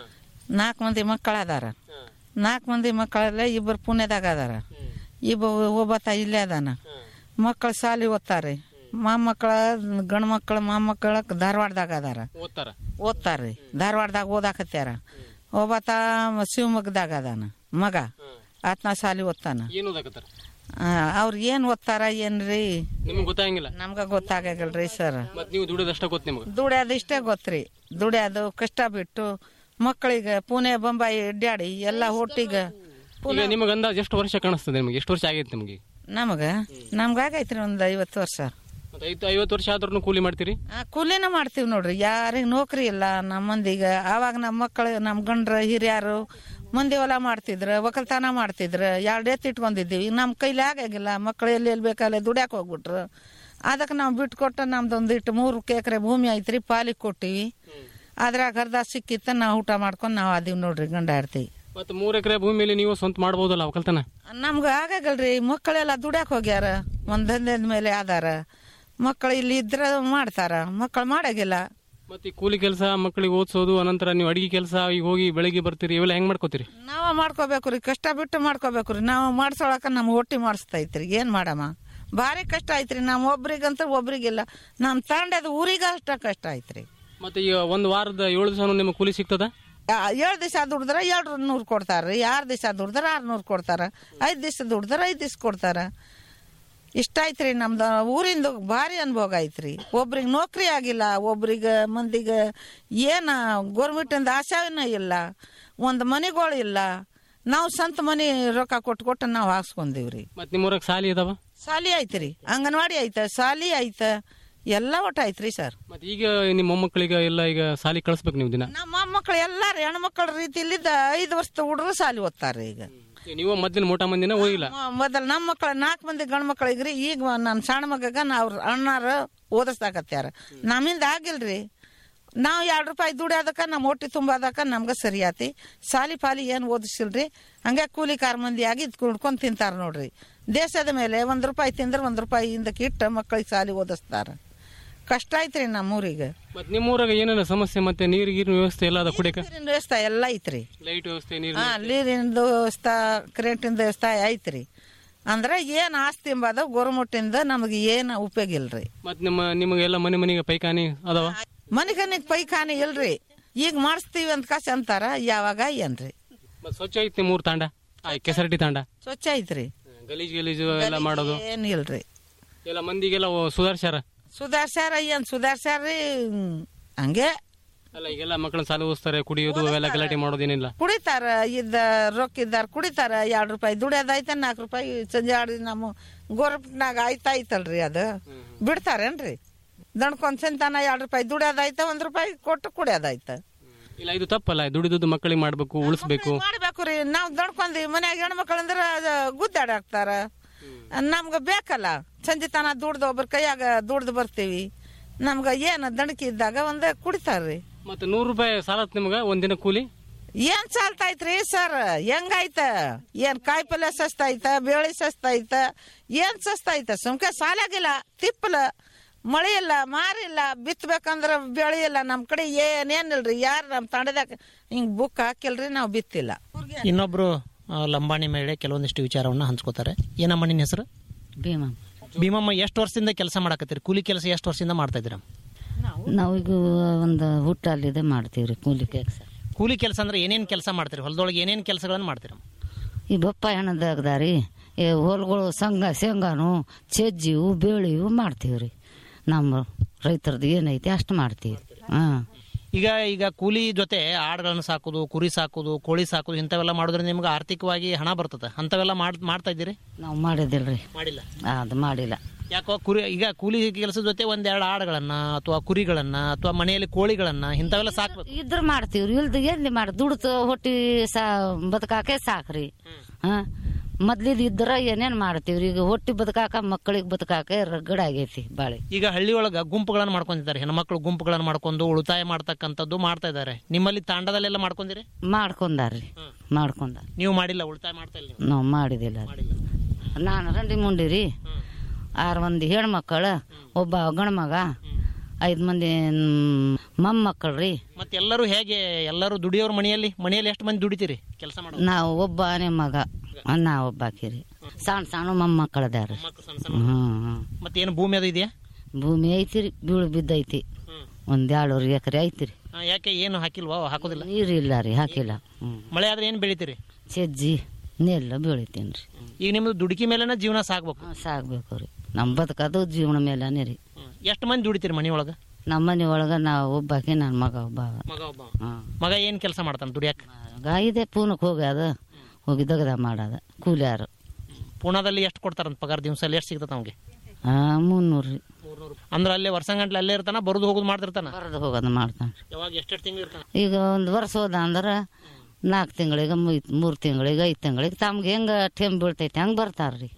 ನಾಲ್ಕು ಮಂದಿ ಮಕ್ಕಳು ಅದಾರ ನಾಲ್ಕು ಮಂದಿ ಮಕ್ಕಳಲ್ಲ ಇಬ್ಬರು ಪುಣ್ಯದಾಗ ಅದಾರ ಇಬ್ಬ ಒಬ್ಬತ್ತ ಇಲ್ಲೇ ಅದಾನ ಮಕ್ಕಳು ಸಾಲಿ ಓದ್ತಾರ್ರಿ ಮೊಮ್ಮಕ್ಕಳ ಗಂಡು ಮಕ್ಕಳು ಮೊಮ್ಮಕ್ಕಳ ಧಾರವಾಡದಾಗ ಅದಾರ ಓದ್ತಾರ ಓದ್ತಾರ್ರಿ ಧಾರವಾಡದಾಗ ಓದಾಕತ್ಯಾರ ಒಬ್ಬತ್ತ ಶಿವಮೊಗ್ಗದಾಗ ಅದಾನ ಮಗ ಆತ್ನ ಸಾಲಿ ಓದ್ತಾನ ಏನು ಓದಾಕತ್ತಾರ ಅವ್ರ ಏನ್ ಓದ್ತಾರ ಏನ್ರಿ ನಿಮ್ಗೆ ಗೊತ್ತಾಗಂಗಿಲ್ಲ ನಮ್ಗ ಗೊತ್ತಾಗಲ್ರಿ ಸರ್ ಮತ್ ನೀವು ದುಡಿದಷ್ಟ ಗೊತ್ತು ನಿಮ್ಗೆ ದುಡ್ಯೋದು ಇಷ್ಟೇ ಗೊತ್ತ್ರಿ ದುಡ್ಯೋದು ಕಷ್ಟ ಬಿಟ್ಟು ಮಕ್ಕಳಿಗೆ ಪುಣೆ ಬೊಂಬಾಯಿ ಅಡ್ಡಾಡಿ ಎಲ್ಲ ಒಟ್ಟಿಗೆ ಈಗ ನಿಮಗೆ ಅಂದಾಜ್ ಎಷ್ಟು ವರ್ಷ ಕಾಣಿಸ್ತದೆ ನಿಮಗೆ ಎಷ್ಟು ವರ್ಷ ಆಗೈತೆ ನಿಮಗೆ ನಮಗ ನಮ್ಗಾಗೈತ್ರಿ ಒಂದ್ ಐವತ್ತು ವರ್ಷ ಮತ್ತೆ ಐದು ಐವತ್ತು ವರ್ಷ ಆದ್ರೂ ಕೂಲಿ ಮಾಡ್ತೀರಿ ಆ, ಕೂಲಿನ ಮಾಡ್ತೀವಿ ನೋಡ್ರಿ ಯಾರಿಗ ನೌಕರಿ ಇಲ್ಲ ನಮ್ಮ ಮಂದಿಗೆ ಆವಾಗ ನಮ್ಮ ಮಕ್ಕಳು ನಮ್ಮ ಗಂಡ್ರ ಹಿರಿಯರು ಮಂದಿ ಹೊಲ ಮಾಡ್ತಿದ್ರ ಒಕ್ಕಲ್ತನ ಮಾಡ್ತಿದ್ರ ಎರಡು ಎತ್ತು ಇಟ್ಕೊಂಡಿದ್ದೀವಿ ಈಗ ನಮ್ಮ ಕೈಲಿ ಆಗಾಗಿಲ್ಲ ಮಕ್ಕಳು ಎಲ್ಲಿ ಎಲ್ಲಿ ಬೇಕಲ್ಲ ದುಡ್ಯಾಕ ಹೋಗ್ಬಿಟ್ರು ಅದಕ್ಕೆ ನಾವು ಬಿಟ್ಕೊಟ್ಟು ನಮ್ದೊಂದು ಇಟ್ಟು ಮೂರು ಎಕರೆ ಭೂಮಿ ಐತ್ರಿ ಪಾಲಿಗೆ ಕೊಟ್ಟಿವಿ ಅದ್ರಾಗ ಅರ್ಧ ಸಿಕ್ಕಿತ್ತ ನಾವು ಊಟ ಮಾಡ್ಕೊಂಡು ನಾವು ಅದೀವಿ ನೋಡ್ರಿ ಗಂಡ ಇರ್ತೀವಿ ಮತ್ತೆ ಮೂರು ಎಕರೆ ಭೂಮಿಯಲ್ಲಿ ನೀವು ಸ್ವಂತ ಮಾಡ್ಬೋದಲ್ಲ ಒಕ್ಕಲ್ತನ ನಮ್ಗೆ ಆಗಲ್ರಿ ಮಕ್ಕಳೆಲ್ಲ ದುಡ್ಯಾಕ ಹೋಗ್ಯಾರ ಒಂದ್ ದಂಧೆದ ಮೇಲೆ ಆದಾರ ಮಕ್ಕಳು ಇಲ್ಲಿ ಇದ್ರ ಮಾಡ್ತಾರ ಮಕ್ಕಳು ಮಾಡಾಗಿಲ್ಲ ಮತ್ತೆ ಈ ಕೂಲಿ ಕೆಲಸ ಮಕ್ಕಳಿಗೆ ಓದಿಸೋದು ಅನಂತರ ನೀವು ಅಡಿಗೆ ಕೆಲಸ ಈಗ ಹೋಗಿ ಬೆಳಿಗ್ಗೆ ಬರ್ತೀರಿ ಇವೆಲ್ಲ ಹೆಂಗ್ ಮಾಡ್ಕೋತೀರಿ ನಾವ ಮಾಡ್ಕೋಬೇಕು ರೀ ಕಷ್ಟ ಬಿಟ್ಟು ಮಾಡ್ಕೋಬೇಕು ರೀ ನಾವು ಮಾಡ್ಸೋಳಕ ನಮ್ಗೆ ಹೊಟ್ಟಿ ಮಾಡಿಸ್ತೈತ್ರಿ ಏನ್ ಮಾಡಮ್ಮ ಭಾರಿ ಕಷ್ಟ ಐತ್ರಿ ನಮ್ಮ ಒಬ್ರಿಗಂತ ಒಬ್ರಿಗಿಲ್ಲ ನಮ್ ತಾಂಡದ ಊರಿಗ ಅಷ್ಟ ಕಷ್ಟ ಐತ್ರಿ ಮತ್ತೆ ಈಗ ಒಂದು ವಾರದ ಏಳು ದಿವಸ ನಿಮಗೆ ಕೂಲಿ ಸಿಗ್ತದ ಏಳು ದಿವಸ ದುಡಿದ್ರ ಎರಡು ನೂರು ಕೊಡ್ತಾರ್ರಿ ಆರು ದಿವಸ ದುಡಿದ್ರ ಆರ್ನೂರು ಕೊಡ್ತಾರ ಐದು ದಿವಸ ದುಡಿದ್ರ ಐದು ದಿವಸ ಕೊಡ್ತಾರ ಇಷ್ಟ ಐತ್ರಿ ನಮ್ದು ಊರಿಂದ ಭಾರಿ ಅನುಭವ ಐತ್ರಿ ಒಬ್ರಿಗೆ ನೌಕರಿ ಆಗಿಲ್ಲ ಒಬ್ರಿಗೆ ಮಂದಿಗೆ ಏನ ಗೋರ್ಮೆಂಟಿಂದ ಆಶಾನ ಇಲ್ಲ ಒಂದು ಮನೆಗಳು ಇಲ್ಲ ನಾವು ಸ್ವಂತ ಮನೆ ರೊಕ್ಕ ಕೊಟ್ಟು ಕೊಟ್ಟು ನಾವು ಹಾಕ್ಸ್ಕೊಂಡೀವ್ರಿ ಮತ್ತೆ ನಿಮ್ಮೂರಾಗ ಸಾಲಿ ಇದಾವ ಸಾಲಿ ಐತ್ರಿ ಅಂಗನವಾಡಿ ಐತ ಸಾಲಿ ಐತ ಎಲ್ಲ ಒಟ್ಟು ಐತ್ರಿ ಸರ್ ಮತ್ತೆ ಈಗ ನಿಮ್ಮ ಮೊಮ್ಮಕ್ಕಳಿಗೆ ಎಲ್ಲ ಈಗ ಸಾಲಿ ಕಳಿಸ್ಬೇಕು ನೀವು ದಿನ ನಮ್ಮ ಮೊಮ್ಮಕ್ಳು ಎಲ್ಲಾರು ಹೆಣ್ಮಕ್ಳ ರೀತಿಲಿದ್ದ ಐದು ವರ್ಷದ ಹುಡುಗರು ಸಾಲಿ ಓದ್ತಾರ್ರಿ ಈಗ ನೀವು ಮೊದ್ಲಿನ ಮೋಟ ಮಂದಿನ ಹೋಗಿಲ್ಲ ಮೊದಲು ನಮ್ಮ ಮಕ್ಕಳು ನಾಲ್ಕು ಮಂದಿ ಗಂಡು ಮಕ್ಕಳಿಗ್ರಿ ಈಗ ನನ್ನ ಸಣ್ಣ ಮಗಗ ನಾವು ಅಣ್ಣಾರ ಓದಿಸ್ದಾಕತ್ಯಾರ ನಮ್ಮಿಂದ ಆಗಿಲ್ರಿ ನಾವು ಎರಡು ರೂಪಾಯಿ ದುಡಿಯೋದಕ್ಕ ನಮ್ಮ ಹೊಟ್ಟಿ ತುಂಬೋದಕ್ಕ ನಮ್ಗೆ ಸರಿ ಆತಿ ಸಾಲಿ ಪಾಲಿ ಏನು ಓದಿಸಿಲ್ರಿ ಹಂಗೆ ಕೂಲಿ ಕಾರ್ ಮಂದಿ ಆಗಿ ಇದ್ ಕುಡ್ಕೊಂಡ್ ತಿಂತಾರ ನೋಡ್ರಿ ದೇಶದ ಮೇಲೆ ಒಂದ್ ರೂಪಾಯಿ ತಿಂದ್ರೆ ಒಂದ್ ರೂಪಾಯಿ ಹಿಂದಕ್ಕೆ ಇಟ್ಟು ಮಕ್ಕಳಿಗೆ ಸಾಲಿ ಓದಿಸ್ತಾರ ಕಷ್ಟ ಐತ್ರಿ ನಮ್ಮೂರಿಗೆ ಮತ್ತೆ ನಿಮ್ಮೂರಾಗ ಏನೇನು ಸಮಸ್ಯೆ ಮತ್ತೆ ನೀರು ಗೀರಿನ ವ್ಯವಸ್ಥೆ ಎಲ್ಲ ಅದ ಕುಡಿಯಕ ನೀರಿನ ವ್ಯವಸ್ಥೆ ಎಲ್ಲ ಐತ್ರಿ ಲೈಟ್ ವ್ಯವಸ್ಥೆ ನೀರು ಹಾ ನೀರಿನ ವ್ಯವಸ್ಥೆ ಕರೆಂಟಿನ ವ್ಯವಸ್ಥೆ ಐತ್ರಿ ಅಂದ್ರೆ ಏನ್ ಆಸ್ತಿ ಎಂಬದ ಗೋರ್ಮೆಂಟಿಂದ ನಮಗೆ ಏನು ಉಪಯೋಗ ಇಲ್ರಿ ಮತ್ ನಿಮ್ಮ ನಿಮಗೆಲ್ಲ ಮನೆ ಮನೆಗೆ ಪೈಖಾನಿ ಅದಾವ ಮನಿಗನಿಗ್ ಪೈಖಾನೆ ಇಲ್ರಿ ಈಗ ಮಾಡಿಸ್ತೀವಿ ಅಂತ ಕಾಸು ಅಂತಾರ ಯಾವಾಗ ಏನ್ರಿ ಮತ್ ಸ್ವಚ್ಛ ಐತಿ ಮೂರ್ ತಾಂಡ ಆ ಕೆಸರಟಿ ತಾಂಡ ಸ್ವಚ್ಛ ಐತ್ರಿ ಗಲೀಜ್ ಗಲೀಜು ಎಲ್ಲ ಮಾಡೋದು ಏನ್ ಇಲ್ರಿ ಎಲ್ಲ ಮಂದಿಗೆಲ್ಲ ಓ ಸುಧಾರ್ಸ್ಯಾರ ಸುಧಾರ್ಸ್ಯಾರ ಏನ್ ಸುಧಾರ್ಸ್ಯಾರ್ರಿ ಹ್ಮ್. ಹಂಗೆ ಅಲ್ಲ ಈಗೆಲ್ಲ ಮಕ್ಕಳನ್ನ ಸಾಲ ಓದಿಸ್ತಾರೆ ಕುಡಿಯೋದು ಅವೆಲ್ಲ ಗಲಾಟೆ ಮಾಡೋದೇನಿಲ್ಲ ಕುಡಿತಾರ ಇದ್ದ ರೊಕ್ಕ ಇದ್ದಾರ ಕುಡಿತಾರ ಎರಡ್ ರೂಪಾಯಿ ದುಡಿಯೋದೈತ ನಾಲ್ಕು ರೂಪಾಯಿ ಸಂಜೆ ಆಡಿ ನಮ್ಮ ಗೋರ್ಮೆಂಟ್ನಾಗ ಆಯ್ತಾ ಐತಲ್ರಿ ಅದು ಬಿಡ್ತಾರೇನ್ರಿ ದಣ್ಕೊಂಡ್ ಸಂತಾನ ಎರಡ್ ರೂಪಾಯಿ ದುಡಿಯೋದೈತ ಒಂದ್ ರೂಪಾಯಿ ಕೊಟ್ಟು ಕುಡಿಯೋದೈತ ಇಲ್ಲ ಇದು ತಪ್ಪಲ್ಲ ದುಡಿದುದು ಮಕ್ಕಳಿಗೆ ಮಾಡ್ಬೇಕು ಉಳಿಸ್ಬೇಕು ಮಾಡ್ಬೇಕು ರೀ ನಾವ್ ದಣ್ಕೊಂಡಿ ಮನ್ಯಾಗ ಹೆಣ್ಮಕ್ಳು ಅಂದ್ರ ಗುದ್ದಾಡಾಕ್ತಾರ ನಮ್ಗ ಬೇಕಲ್ಲ ಸಂಜೆ ತನ ದುಡ್ದು ಒಬ್ರ ಕೈಯಾಗ ದುಡ್ದು ಬರ್ತೀವಿ ನಮ್ಗ ಏನ್ ದಣಕಿ ಇದ್ದಾಗ ಒಂದ್ ಕುಡಿತಾರ್ರಿ ಮತ್ತೆ ನೂರು ರೂಪಾಯಿ ಸಾಲತ್ ನಿಮ್ಗ ಒಂದಿನ ಕೂಲಿ ಏನ್ ಚಾಲ್ತೈತ್ರಿ ಸರ್ ಹೆಂಗಾಯ್ತ ಏನ್ ಕಾಯಿಪಲ್ಯ ಸಸ್ತಾಯ್ತ ಬೇಳಿ ಸಸ್ತಾಯ್ತ ಏನ್ ಸಸ್ತಾಯ್ತ ಸುಮ್ಕೆ ಸಾಲಾಗಿಲ್ಲ ತಿಪ್ಪಲ ಮಳೆ ಇಲ್ಲ ಮಾರಿಲ್ಲ ಬಿತ್ತಬೇಕಂದ್ರ ಬೆಳೆ ಇಲ್ಲ ನಮ್ ಕಡೆ ಏನೇನಿಲ್ರಿ ಯಾರು ನಮ್ ತಂಡದಾಗ ಹಿಂಗ್ ಬುಕ್ ಹಾಕಿಲ್ರಿ ನಾವ್ ಬಿತ್ತಿಲ್ಲ ಇನ್ನೊಬ್ರು ಆ, ಲಂಬಾಣಿ ಮಹಿಳೆ ಕೆಲವೊಂದಿಷ್ಟು ವಿಚಾರವನ್ನ ಹಂಚ್ಕೋತಾರೆ ಏನಮ್ಮ ನಿನ್ನ ಹೆಸರು ಭೀಮಾ ಭೀಮಮ್ಮ ಎಷ್ಟು ವರ್ಷದಿಂದ ಕೆಲಸ ಮಾಡಕತ್ತೀರಿ ಕೂಲಿ ಕೆಲಸ ಎಷ್ಟು ವರ್ಷದಿಂದ ಮಾಡ್ತಾ ಇದ್ದೀರಾ ನಾವೀಗ ಒಂದು ಹುಟ್ಟಲ್ಲಿದೆ ಮಾಡ್ತೀವಿ ರೀ ಕೂಲಿ ಕೆಲಸ ಕೂಲಿ ಕೆಲಸ ಅಂದ್ರೆ ಏನೇನು ಕೆಲಸ ಮಾಡ್ತೀರಿ ಹೊಲದೊಳಗೆ ಏನೇನು ಕೆಲಸಗಳನ್ನು ಮಾಡ್ತೀರಾ ಈ ಬಪ್ಪ ಹೆಣದಾಗದಾರಿ ಈ ಹೊಲಗಳು ಸಂಘ ಶೇಂಗಾನು ಚಜ್ಜಿವು ಬೇಳಿವು ಮಾಡ್ತೀವಿ ರೀ ನಮ್ಮ ರೈತರದ್ದು ಏನೈತಿ ಅಷ್ಟು ಮಾಡ್ತೀವಿ ಹಾಂ ಈಗ ಈಗ ಕೂಲಿ ಜೊತೆ ಆಡುಗಳನ್ನು ಸಾಕೋದು ಕುರಿ ಸಾಕೋದು ಕೋಳಿ ಸಾಕೋದು ಇಂಥವೆಲ್ಲ ಮಾಡೋದ್ರಿಂದ ನಿಮ್ಗೆ ಆರ್ಥಿಕವಾಗಿ ಹಣ ಬರ್ತದೆ ಅಂಥವೆಲ್ಲ ಮಾಡ್ ಮಾಡ್ತಾ ಇದ್ದೀರಿ ನಾವು ಮಾಡಿದಿಲ್ರಿ ಮಾಡಿಲ್ಲ ಅದು ಮಾಡಿಲ್ಲ ಯಾಕೋ ಕುರಿ ಈಗ ಕೂಲಿ ಕೆಲಸದ ಜೊತೆ ಒಂದೆರಡು ಆಡುಗಳನ್ನ ಅಥವಾ ಕುರಿಗಳನ್ನ ಅಥವಾ ಮನೆಯಲ್ಲಿ ಕೋಳಿಗಳನ್ನ ಇಂಥವೆಲ್ಲ ಸಾಕ್ಬೇಕು ಇದ್ರ ಮಾಡ್ತೀವ್ರಿ ಇಲ್ದ ಎಲ್ಲಿ ಮಾಡಿ ದುಡ್ತು ಹೊಟ್ಟಿ ಸಾ ಬದುಕಾಕೆ ಸಾಕ್ರಿ ಹಾ ಮೊದ್ಲಿದ್ ಇದ್ರ ಏನೇನ್ ಮಾಡ್ತೀವ್ರಿ ಈಗ ಹೊಟ್ಟಿ ಬದುಕಾಕ ಮಕ್ಕಳಿಗೆ ಬದುಕಾಕ ರಗಡ ಆಗೈತಿ ಬಾಳೆ ಈಗ ಹಳ್ಳಿ ಒಳಗ ಗುಂಪುಗಳನ್ನು ಮಾಡ್ಕೊಂಡಿದ್ದಾರೆ ಹೆಣ್ಮಕ್ಳು ಗುಂಪುಗಳನ್ನು ಮಾಡ್ಕೊಂಡು ಉಳಿತಾಯ ಮಾಡ್ತಕ್ಕಂಥದ್ದು ಮಾಡ್ತಾ ಇದ್ದಾರೆ ನಿಮ್ಮಲ್ಲಿ ತಾಂಡದಲ್ಲೆಲ್ಲ ಮಾಡ್ಕೊಂಡಿರಿ ಮಾಡ್ಕೊಂಡಾರ್ರಿ ಮಾಡ್ಕೊಂಡ ನೀವು ಮಾಡಿಲ್ಲ ಉಳಿತಾಯ ಮಾಡ್ತಾ ಇಲ್ಲ ನೀವು? ನಾವು ಮಾಡಿದಿಲ್ಲ ನಾನು ರಂಡಿ ಮುಂಡಿರಿ ಆರು ಮಂದಿ ಹೆಣ್ಮಕ್ಕಳು ಒಬ್ಬ ಗಂಡ್ಮಗ ಐದು ಮಂದಿ ಮೊಮ್ಮಕ್ಕಳ್ರಿ ಮತ್ತೆ ಎಲ್ಲರೂ ಹೇಗೆ ಎಲ್ಲರೂ ದುಡಿಯೋರು ಮನೆಯಲ್ಲಿ ಮನೆಯಲ್ಲಿ ಎಷ್ಟು ಮಂದಿ ದುಡಿತೀರಿ ಕೆಲಸ ಮಾಡೋದು ನಾವು ಒಬ್ಬನೇ ಮಗ ನಾ ಒಬ್ಬ ಹಾಕಿರಿ ಸಣ್ಣ ಸಣ್ಣ ಮೊಮ್ಮಕ್ಕಳದಾರ ಹ್ಮ್ ಹ್ಮ್. ಮತ್ತೆ ಏನು ಭೂಮಿ ಅದು ಇದೆಯಾ ಭೂಮಿ ಐತಿರಿ ಬೀಳು ಬಿದ್ದೈತಿ ಒಂದ್ ಎರಡೂವರೆ ಎಕರೆ ಐತಿರಿ ಆ, ಯಾಕೆ ಏನು ಹಾಕಿಲ್ವಾ ಹಾಕೋದಿಲ್ಲ ನೀರು ಇಲ್ಲ ರೀ ಹಾಕಿಲ್ಲ ಹ್ಮ್ ಮಳೆ ಆದ್ರೆ ಏನು ಬೆಳಿತೀರಿ ಸಜ್ಜಿ ನೆಲ್ಲ ಬೆಳಿತೀನಿ ರೀ ಈಗ ನಿಮ್ದು ದುಡುಕಿ ಮೇಲೆನ ಜೀವನ ಸಾಗ್ಬೇಕು ಸಾಗ್ಬೇಕು ರೀ ನಮ್ಮ ಬದುಕದು ಜೀವನ ಮೇಲನೇ ರೀ ಎಷ್ಟು ಮಂದಿ ದುಡಿತೀರಿ ಮನೆಯೊಳಗ ನಮ್ಮ ಮನೆ ಒಳಗ ನಾವು ಒಬ್ಬಾಕಿ ನನ್ನ ಮಗ ಒಬ್ಬ ಮಗ ಒಬ್ಬ ಹಾಂ ಮಗ ಏನ್ ಕೆಲಸ ಮಾಡ್ತಾನೆ ದುಡಿಯಾಕ ಗಾಯಿದೆ ಪೂನಕ್ಕೆ ಹೋಗ್ಯಾದ ಹೋಗಿ ದಗದ ಮಾಡದ ಕೂಲಿಯಾರು ಪೂನಾದಲ್ಲಿ ಎಷ್ಟು ಕೊಡ್ತಾರಂತ ಪಗಾರ ದಿವಸಲ್ಲಿ ಎಷ್ಟು ಸಿಗ್ತದೆ ಅವ್ಗೆ ಹಾಂ ಮುನ್ನೂರು ರೀ ಅಂದ್ರೆ ಅಲ್ಲೇ ವರ್ಷಗಂಟ್ಲೆ ಅಲ್ಲೇ ಇರ್ತಾನ ಬರೋದು ಹೋಗೋದು ಮಾಡ್ತಿರ್ತಾನ ಬರೋದು ಹೋಗೋದು ಮಾಡ್ತಾನೆ ಯಾವಾಗ ಎಷ್ಟೆಷ್ಟು ತಿಂಗಳು ಇರ್ತಾನ ಈಗ ಒಂದು ವರ್ಷ ಹೋದ ಅಂದ್ರೆ ನಾಲ್ಕು ತಿಂಗಳಿಗೆ ಮೂರು ತಿಂಗಳಿಗೆ ಐದು ತಿಂಗಳಿಗೆ ತಮ್ಗೆ ಹೆಂಗೆ ಟೈಮ್ ಬೀಳ್ತೈತೆ ಹಂಗೆ ಬರ್ತಾರ್ರಿ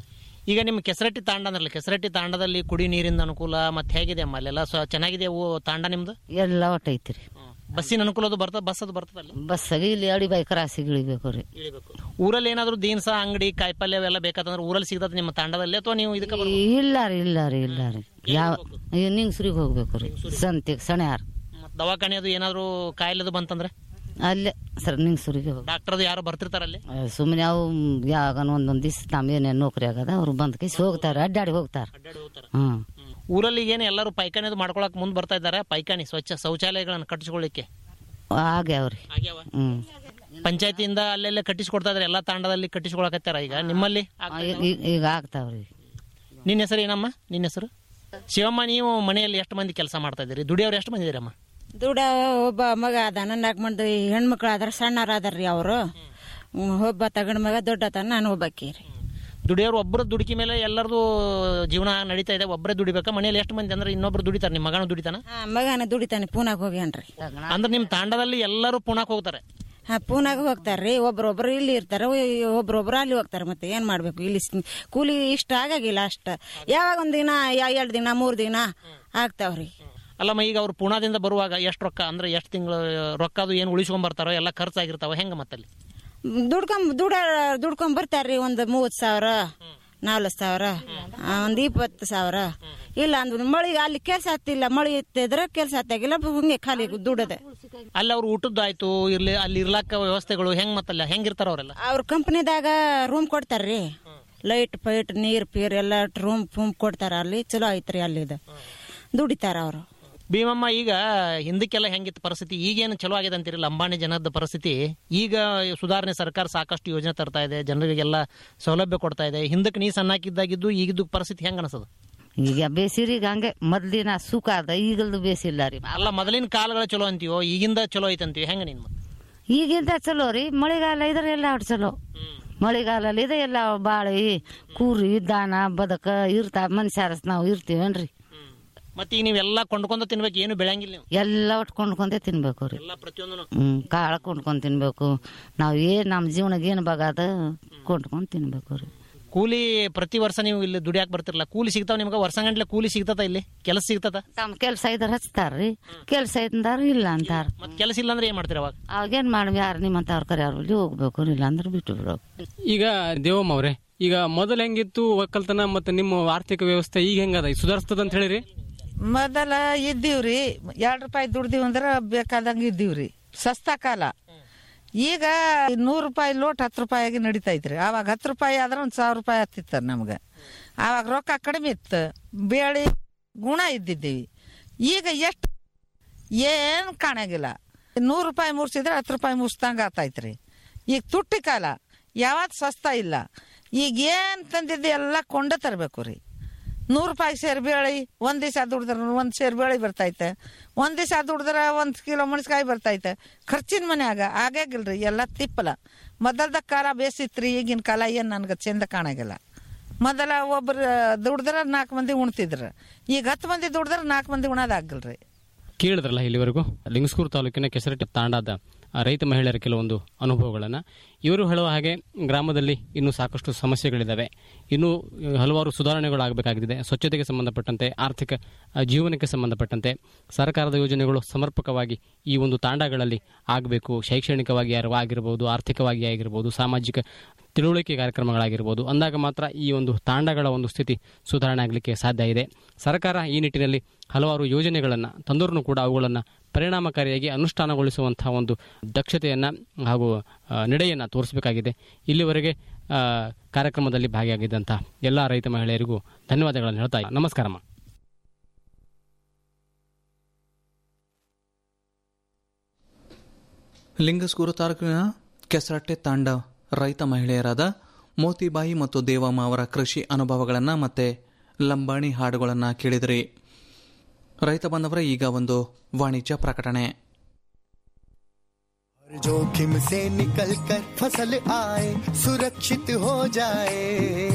ಈಗ ನಿಮ್ಮ ಕೆಸರಟ್ಟಿ ತಾಂಡ ಅಂದ್ರಲ್ಲ ಕೆಸರಟ್ಟಿ ತಾಂಡದಲ್ಲಿ ಕುಡಿ ನೀರಿನ ಅನುಕೂಲ ಮತ್ತೆ ಹೇಗಿದೆ ಅಮ್ಮ ಅಲ್ಲೆಲ್ಲ ಸ್ವ ಚೆನ್ನಾಗಿದೆ ಅವು ತಾಂಡ ನಿಮ್ದು ಎಲ್ಲ ಒಟ್ಟೈತಿ ರೀ ಬಸ್ಸಿನ ಅನುಕೂಲ ಅದು ಬರ್ತದೆ ಬಸ್ ಅದು ಬರ್ತದೆ ಅಲ್ಲಿ ಬಸ್ಸಾಗಿ ಇಲ್ಲಿ ಅಡಿ ಬೈ ಕ್ರಾಸಿಗೆ ಇಳಿಬೇಕು ರೀ ಊರಲ್ಲಿ ಏನಾದ್ರು ದೀನ್ಸ ಅಂಗಡಿ ಕಾಯಿಪಲ್ಯ ಅವೆಲ್ಲ ಬೇಕಾತಂದ್ರೆ ಊರಲ್ಲಿ ಸಿಗ್ತದೆ ನಿಮ್ಮ ತಾಂಡದಲ್ಲಿ ಅಥವಾ ನೀವು ಇದಕ್ಕೆ ಬರ್ಬೇಕು? ಇಲ್ಲ ರೀ ಇಲ್ಲ ರೀ ಇಲ್ಲ ರೀ ಯಾವ ನಿಂಗ್ಸ್ರಿಗೆ ಹೋಗ್ಬೇಕು ರೀ ಸಂತಿಗೆ ಸಣ್ಯಾರ ಮತ್ತ್ ದವಾಖಾನೆ ಅದು ಏನಾದ್ರು ಕಾಯಿಲೆದು ಬಂತಂದ್ರೆ ಅಲ್ಲೇ ಸರ್ ನಿಂಗ್ಸೂರಿಗೆ ಹೋಗಿ ಡಾಕ್ಟರ್ ಅದು ಯಾರು ಬರ್ತಿರ್ತಾರಲ್ಲಿ ಸುಮ್ಮನೆ ಅವು ಯಾವಾಗ ಒಂದೊಂದು ದಿವ್ಸ ತಮ್ಮ ಏನೇನು ನೌಕರಿ ಆಗದ ಅವ್ರು ಬಂದ್ ಕೈಸಿ ಹೋಗ್ತಾರೆ ಅಡ್ಡಾಡಿ ಹೋಗ್ತಾರೆ ಹ್ಮ್ ಊರಲ್ಲಿ ಏನು ಎಲ್ಲರೂ ಪೈಖಾನೆ ಅದು ಮಾಡ್ಕೊಳಕ್ ಮುಂದೆ ಬರ್ತಾ ಇದ್ದಾರೆ ಪೈಖಾನೆ ಸ್ವಚ್ಛ ಶೌಚಾಲಯಗಳನ್ನು ಕಟ್ಟಿಸ್ಕೊಳ್ಳಿಕ್ಕೆ ಆಗ್ಯಾವ್ರಿ ಆಗ್ಯಾವ ಹ್ಮ್ ಪಂಚಾಯತಿಯಿಂದ ಅಲ್ಲೆಲ್ಲ ಕಟ್ಟಿಸ್ಕೊಡ್ತಾ ಇದಾರೆ ಎಲ್ಲಾ ತಾಂಡದಲ್ಲಿ ಕಟ್ಟಿಸ್ಕೊಳಕತ್ತಾರ ಈಗ ನಿಮ್ಮಲ್ಲಿ ಈಗ- ಈಗ- ಈಗ ಆಗ್ತಾವ್ರಿ ನಿನ್ನ ಹೆಸರು ಏನಮ್ಮ ನಿನ್ನ ಹೆಸರು ಶಿವಮ್ಮ ನೀವು ಮನೆಯಲ್ಲಿ ಎಷ್ಟು ಮಂದಿ ಕೆಲಸ ಮಾಡ್ತಾ ಇದ್ದೀರಿ ದುಡಿಯೋರು ಎಷ್ಟು ಮಂದಿ ಇದ್ದೀರಮ್ಮ ದುಡ ಒಬ್ಬ ಮಗ ಅದಾನ ನಾಲ್ಕು ಮಂದಿ ಹೆಣ್ಮಕ್ಳು ಅದಾರ ಸಣ್ಣವ್ರು ಅದಾರ್ರಿ ಅವರು ಒಬ್ಬ ತಗಣ ಮಗ ದೊಡ್ಡತನ ನಾನು ಒಬ್ಬಾಕಿ ರೀ ದುಡಿಯೋರು ಒಬ್ಬರು ದುಡುಕಿ ಮೇಲೆ ಎಲ್ಲರದು ಜೀವನ ನಡೀತಾ ಇದೆ ಒಬ್ಬರೇ ದುಡಿಬೇಕಾ ಮನೆಯಲ್ಲಿ ಎಷ್ಟು ಮಂದಿ ಅಂದ್ರೆ ಇನ್ನೊಬ್ರು ದುಡಿತಾರೆ ನಿಮ್ಮ ಮಗನ ದುಡಿತಾನ ಹಾ, ಮಗನ ದುಡಿತಾನೆ ಪೂನಾಗ ಹೋಗ್ಯಾನ್ರಿ ಅಂದ್ರೆ ನಿಮ್ಮ ತಾಂಡದಲ್ಲಿ ಎಲ್ಲರೂ ಪುಣಾಕ್ ಹೋಗ್ತಾರೆ ಹಾ ಪೂನಾಗ ಹೋಗ್ತಾರ್ರಿ ಒಬ್ರೊಬ್ರು ಇಲ್ಲಿ ಇರ್ತಾರ ಒಬ್ರೊಬ್ರು ಅಲ್ಲಿ ಹೋಗ್ತಾರ ಮತ್ತೆ ಏನ್ ಮಾಡ್ಬೇಕು ಇಲ್ಲಿ ಸ್- ಕೂಲಿ ಇಷ್ಟ ಆಗಾಗಿಲ್ಲ ಅಷ್ಟ ಯಾವಾಗ ಒಂದ್ ದಿನ ಎರಡು ದಿನ ಮೂರ್ ದಿನ ಆಗ್ತಾವ್ರಿ ಅಲ್ಲಮ್ಮ ಈಗ ಅವ್ರು ಪುಣಾದಿಂದ ಬರುವಾಗ ಎಷ್ಟು ರೊಕ್ಕ ಅಂದ್ರೆ ಎಷ್ಟು ತಿಂಗಳು ರೊಕ್ಕ ಅದು ಏನು ಉಳಿಸ್ಕೊಂಡ್ ಬರ್ತಾರೋ ಎಲ್ಲ ಖರ್ಚಾಗಿರ್ತಾವ ಹೆಂಗ ಮತ್ತಲ್ಲಿ ದುಡ್ಕೊಂಡ್ ದುಡ ದುಡ್ಕೊಂಡ್ ಬರ್ತಾರ್ರಿ ಒಂದ್ ಮೂವತ್ ಸಾವಿರ ನಾಲ್ಕು ಸಾವಿರ ಆ, ಒಂದ್ ಇಪ್ಪತ್ತು ಸಾವಿರ ಇಲ್ಲ ಅಂದ್ ಮಳಿ ಅಲ್ಲಿ ಕೆಲ್ಸ ಹತ್ತಿಲ್ಲ ಮಳಿ ಇತ್ತಿದ್ರೆ ಕೆಲ್ಸ ಹತ್ತಾಗಿಲ್ಲ ಹಂಗೆ ಖಾಲಿ ದುಡದೆ ಅಲ್ಲಿ ಅವ್ರು ಊಟದ್ದಾಯ್ತು ಇರ್ಲಿ ಅಲ್ಲಿ ಇರ್ಲಾಕ ವ್ಯವಸ್ಥೆಗಳು ಹೆಂಗ್ ಮತ್ತಲ್ಲ ಹೆಂಗಿರ್ತಾರ ಅವರೆಲ್ಲ ಅವ್ರ ಕಂಪನಿದಾಗ ರೂಮ್ ಕೊಡ್ತಾರ್ರಿ ಲೈಟ್ ಪೈಟ್ ನೀರ್ ಪೀರ್ ಎಲ್ಲ ರೂಮ್ ಫೂಮ್ ಕೊಡ್ತಾರ ಅಲ್ಲಿ ಚಲೋ ಐತ್ರಿ ಅಲ್ಲಿದ ದುಡಿತಾರ ಅವರು ಭೀಮಮ್ಮ ಈಗ ಹಿಂದಕ್ಕೆಲ್ಲ ಹೆಂಗಿತ್ತು ಪರಿಸ್ಥಿತಿ ಈಗೇನು ಚಲೋ ಆಗಿದೆ ಅಂತೀರಿ ಲಂಬಾಣಿ ಜನದ ಪರಿಸ್ಥಿತಿ ಈಗ ಸುಧಾರಣೆ ಸರ್ಕಾರ ಸಾಕಷ್ಟು ಯೋಜನೆ ತರ್ತಾ ಇದೆ ಜನರಿಗೆಲ್ಲ ಸೌಲಭ್ಯ ಕೊಡ್ತಾ ಇದೆ ಹಿಂದಕ್ಕೆ ನೀ ಸಣ್ಣಾಕಿದ್ದಾಗಿದ್ದು ಈಗಿದ್ದು ಪರಿಸ್ಥಿತಿ ಹೆಂಗ ಅನಿಸೋದು ಈಗ ಬೇಸಿರಿ ಈಗ ಹಂಗೆ ಮೊದ್ಲಿನ ಸುಖ ಅದ ಈಗಲ್ದು ಬೇಸಿಲ್ಲ ರೀ ಅಲ್ಲ ಮೊದಲಿನ ಕಾಲಗಳು ಚಲೋ ಅಂತೀವೋ ಈಗಿಂದ ಚಲೋ ಐತೆ ಅಂತೀವಿ ಹೆಂಗ ನೀನ್ ಈಗಿಂದ ಚಲೋ ರೀ ಮಳೆಗಾಲ ಇದ್ರೆ ಎಲ್ಲ ಒಟ್ಟು ಚಲೋ ಮಳೆಗಾಲಲ್ಲಿ ಇದೆ ಎಲ್ಲ ಬಾಳಿ ಕೂರಿ ದಾನ ಬದಕ ಇರ್ತಾವ ಮನುಷ್ಯರ ನಾವು ಇರ್ತೀವೇನ್ರಿ ಮತ್ತೆ ಈಗ ನೀವೆಲ್ಲ ಕೊಂಡ್ಕೊಂಡ ತಿನ್ಬೇಕು ಏನು ಬೆಳಂಗಿಲ್ಲ ನೀವು ಎಲ್ಲ ಒಟ್ಟು ಕೊಂಡ್ಕೊಂಡೇ ತಿನ್ಬೇಕು ರೀ ಎಲ್ಲ ಪ್ರತಿಯೊಂದು ಹ್ಮ್ ಕಾಳು ಕೊಂಡ್ಕೊಂಡ್ ತಿನ್ಬೇಕು ನಾವು ಏನ್ ನಮ್ಮ ಜೀವನಕ್ಕೆ ಏನು ಬಗಾದ ಕೊಂಡ್ಕೊಂಡ್ ತಿನ್ಬೇಕು ರೀ ಕೂಲಿ ಪ್ರತಿ ವರ್ಷ ನೀವು ಇಲ್ಲಿ ದುಡಿಯಾಕ ಬರ್ತಿರಲ್ಲ ಕೂಲಿ ಸಿಗ್ತಾವ ನಿಮ್ಗೆ ವರ್ಷ ಗಂಟ್ಲೆ ಕೂಲಿ ಸಿಗ್ತದ ಇಲ್ಲಿ ಕೆಲಸ ಸಿಗ್ತದ ತಮ್ಮ ಕೆಲಸ ಇದ್ರೆ ಹಚ್ತಾರ್ರಿ ಕೆಲಸ ಇದ್ದಾರ ಇಲ್ಲ ಅಂತಾರ ಮತ್ತೆ ಕೆಲಸ ಇಲ್ಲ ಅಂದ್ರೆ ಏನ್ ಮಾಡ್ತೀರ ಅವಾಗ ಅವಾಗೇನ್ ಮಾಡಿ ಯಾರು ನಿಮ್ಮಂತ ಅವ್ರ ಕರೆ ಅವ್ರ ಬಳಿ ಹೋಗ್ಬೇಕು ಇಲ್ಲ ಅಂದ್ರೆ ಬಿಟ್ಟು ಬಿಡ್ಬೇಕು ಈಗ ದೇವಮ್ಮ ಅವ್ರೆ ಈಗ ಮೊದಲು ಹೆಂಗಿತ್ತು ಒಕ್ಕಲ್ತನ ಮತ್ತೆ ನಿಮ್ಮ ಆರ್ಥಿಕ ವ್ಯವಸ್ಥೆ ಈಗ ಹೆಂಗದ ಸುಧಾರಿಸ್ತದ ಅಂತ ಹೇಳಿರಿ ಮೊದಲ ಇದ್ದೀವ್ರಿ ಎರಡು ರೂಪಾಯಿ ದುಡ್ದೀವಿ ಅಂದ್ರೆ ಬೇಕಾದಂಗೆ ಇದ್ದೀವ್ರಿ ಸಸ್ತಾ ಕಾಲ ಈಗ ನೂರು ರೂಪಾಯಿ ಲೋಟ್ ಹತ್ತು ರೂಪಾಯಿಗೆ ನಡೀತಾ ಇದ್ರಿ ಆವಾಗ ಹತ್ತು ರೂಪಾಯಿ ಆದ್ರೆ ಒಂದು ಸಾವಿರ ರೂಪಾಯಿ ಹತ್ತಿತ್ತ ನಮ್ಗೆ ಆವಾಗ ರೊಕ್ಕ ಕಡಿಮೆ ಇತ್ತು ಬೇಳೆ ಗುಣ ಇದ್ದಿದ್ದೀವಿ ಈಗ ಎಷ್ಟು ಏನು ಕಾಣಂಗಿಲ್ಲ ನೂರು ರೂಪಾಯಿ ಮುರ್ಸಿದ್ರೆ ಹತ್ತು ರೂಪಾಯಿ ಮುರ್ಸ್ದಂಗೆ ಆತೈತ್ರಿ ಈಗ ತುಟ್ಟಿ ಕಾಲ ಯಾವತ್ತು ಸಸ್ತಾ ಇಲ್ಲ ಈಗ ಏನು ತಂದಿದ್ದು ಎಲ್ಲ ಕೊಂಡ ತರಬೇಕು ರೀ ನೂರು ರೂಪಾಯಿ ಸೇರ್ ಬೇಳೆ ಒಂದು ದಿವಸ ದುಡಿದ್ರೆ ಒಂದು ಸೇರ್ ಬೇಳೆ ಬರ್ತೈತೆ ಒಂದು ದಿವಸ ದುಡಿದ್ರೆ ಒಂದು ಕಿಲೋ ಮೆಣಸ್ಕಾಯಿ ಬರ್ತೈತೆ ಖರ್ಚಿನ ಮನ್ಯಾಗ ಆಗಾಗಿಲ್ರಿ ಎಲ್ಲ ತಿಪ್ಪಲ ಮೊದಲ್ದ ಕಾಲ ಬೇಸಿತ್ರಿ ಈಗಿನ ಕಾಲ ಏನು ನನ್ಗೆ ಚಂದ ಕಾಣಾಗಿಲ್ಲ ಮೊದಲ ಒಬ್ರು ದುಡಿದ್ರೆ ನಾಲ್ಕು ಮಂದಿ ಉಣ್ತಿದ್ರು ಈಗ ಹತ್ತು ಮಂದಿ ದುಡಿದ್ರೆ ನಾಲ್ಕು ಮಂದಿ ಉಣೋದಾಗಿಲ್ರಿ ಕೇಳಿದ್ರಲ್ಲ ಇಲ್ಲಿವರೆಗೂ ಲಿಂಗಸ್ಕೂರು ತಾಲೂಕಿನ ಕೆಸರಟ್ಟಿ ತಾಂಡಾದ ಆ ರೈತ ಮಹಿಳೆಯರ ಕೆಲವೊಂದು ಅನುಭವಗಳನ್ನು ಇವರು ಹೇಳುವ ಹಾಗೆ ಗ್ರಾಮದಲ್ಲಿ ಇನ್ನೂ ಸಾಕಷ್ಟು ಸಮಸ್ಯೆಗಳಿದ್ದಾವೆ ಇನ್ನೂ ಹಲವಾರು ಸುಧಾರಣೆಗಳಾಗಬೇಕಾಗಿದೆ ಸ್ವಚ್ಛತೆಗೆ ಸಂಬಂಧಪಟ್ಟಂತೆ ಆರ್ಥಿಕ ಆ, ಜೀವನಕ್ಕೆ ಸಂಬಂಧಪಟ್ಟಂತೆ ಸರ್ಕಾರದ ಯೋಜನೆಗಳು ಸಮರ್ಪಕವಾಗಿ ಈ ಒಂದು ತಾಂಡಗಳಲ್ಲಿ ಆಗಬೇಕು ಶೈಕ್ಷಣಿಕವಾಗಿ ಯಾರು ಆಗಿರ್ಬೋದು ಆರ್ಥಿಕವಾಗಿ ಆಗಿರ್ಬೋದು ಸಾಮಾಜಿಕ ತಿಳುವಳಿಕೆ ಕಾರ್ಯಕ್ರಮಗಳಾಗಿರ್ಬೋದು ಅಂದಾಗ ಮಾತ್ರ ಈ ಒಂದು ತಾಂಡಗಳ ಒಂದು ಸ್ಥಿತಿ ಸುಧಾರಣೆ ಆಗಲಿಕ್ಕೆ ಸಾಧ್ಯ ಇದೆ ಸರ್ಕಾರ ಈ ನಿಟ್ಟಿನಲ್ಲಿ ಹಲವಾರು ಯೋಜನೆಗಳನ್ನು ತಂದರೂ ಕೂಡ ಅವುಗಳನ್ನು ಪರಿಣಾಮಕಾರಿಯಾಗಿ ಅನುಷ್ಠಾನಗೊಳಿಸುವಂತಹ ಒಂದು ದಕ್ಷತೆಯನ್ನು ಹಾಗೂ ಆ, ನಡೆಯನ್ನು ತೋರಿಸಬೇಕಾಗಿದೆ ಇಲ್ಲಿವರೆಗೆ ಆ, ಕಾರ್ಯಕ್ರಮದಲ್ಲಿ ಭಾಗಿಯಾಗಿದ್ದಂಥ ಎಲ್ಲ ರೈತ ಮಹಿಳೆಯರಿಗೂ ಧನ್ಯವಾದಗಳನ್ನು ಹೇಳ್ತಾ ನಮಸ್ಕಾರಮ್ಮ ಲಿಂಗಸ್ಕೂರು ತಾಲೂಕಿನ ಕೆಸರಟ್ಟೆ ತಾಂಡ ರೈತ ಮಹಿಳೆಯರಾದ ಮೋತಿಬಾಯಿ ಮತ್ತು ದೇವಮ್ಮ ಅವರ ಕೃಷಿ ಅನುಭವಗಳನ್ನು ಮತ್ತೆ ಲಂಬಾಣಿ ಹಾಡುಗಳನ್ನು ಕೇಳಿದ್ರಿ ರೈತ ಬಂದವರ ಈಗ ಒಂದು ವಾಣಿಜ್ಯ ಪ್ರಕಟಣೆ जोखिम से निकल कर फसल आए सुरक्षित हो जाए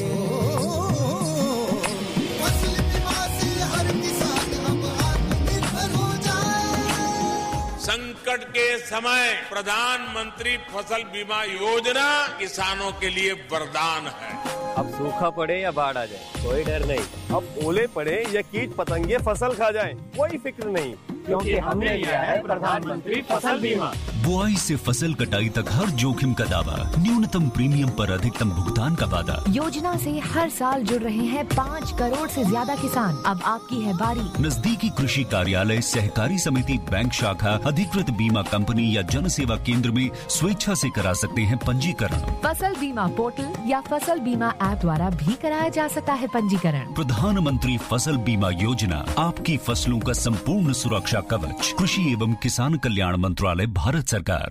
फसल बीमा से हर किसान अब आत्मनिर्भर हो जाए संकट के समय प्रधानमंत्री फसल बीमा योजना किसानों के लिए वरदान है अब सूखा पड़े या बाढ़ आ जाए कोई डर नहीं अब ओले पड़े या कीट पतंगे फसल खा जाए कोई फिक्र नहीं क्योंकि हमने लिया है प्रधानमंत्री फसल बीमा बुआई से फसल कटाई तक हर जोखिम का दावा न्यूनतम प्रीमियम पर अधिकतम भुगतान का वादा योजना से हर साल जुड़ रहे हैं पाँच करोड़ से ज्यादा किसान अब आपकी है बारी नजदीकी कृषि कार्यालय सहकारी समिति बैंक शाखा अधिकृत बीमा कंपनी या जन सेवा केंद्र में स्वेच्छा से करा सकते हैं पंजीकरण फसल बीमा पोर्टल या फसल बीमा ऐप द्वारा भी कराया जा सकता है पंजीकरण प्रधानमंत्री फसल बीमा योजना आपकी फसलों का संपूर्ण सुरक्षा कवच कृषि एवं किसान कल्याण मंत्रालय भारत सरकार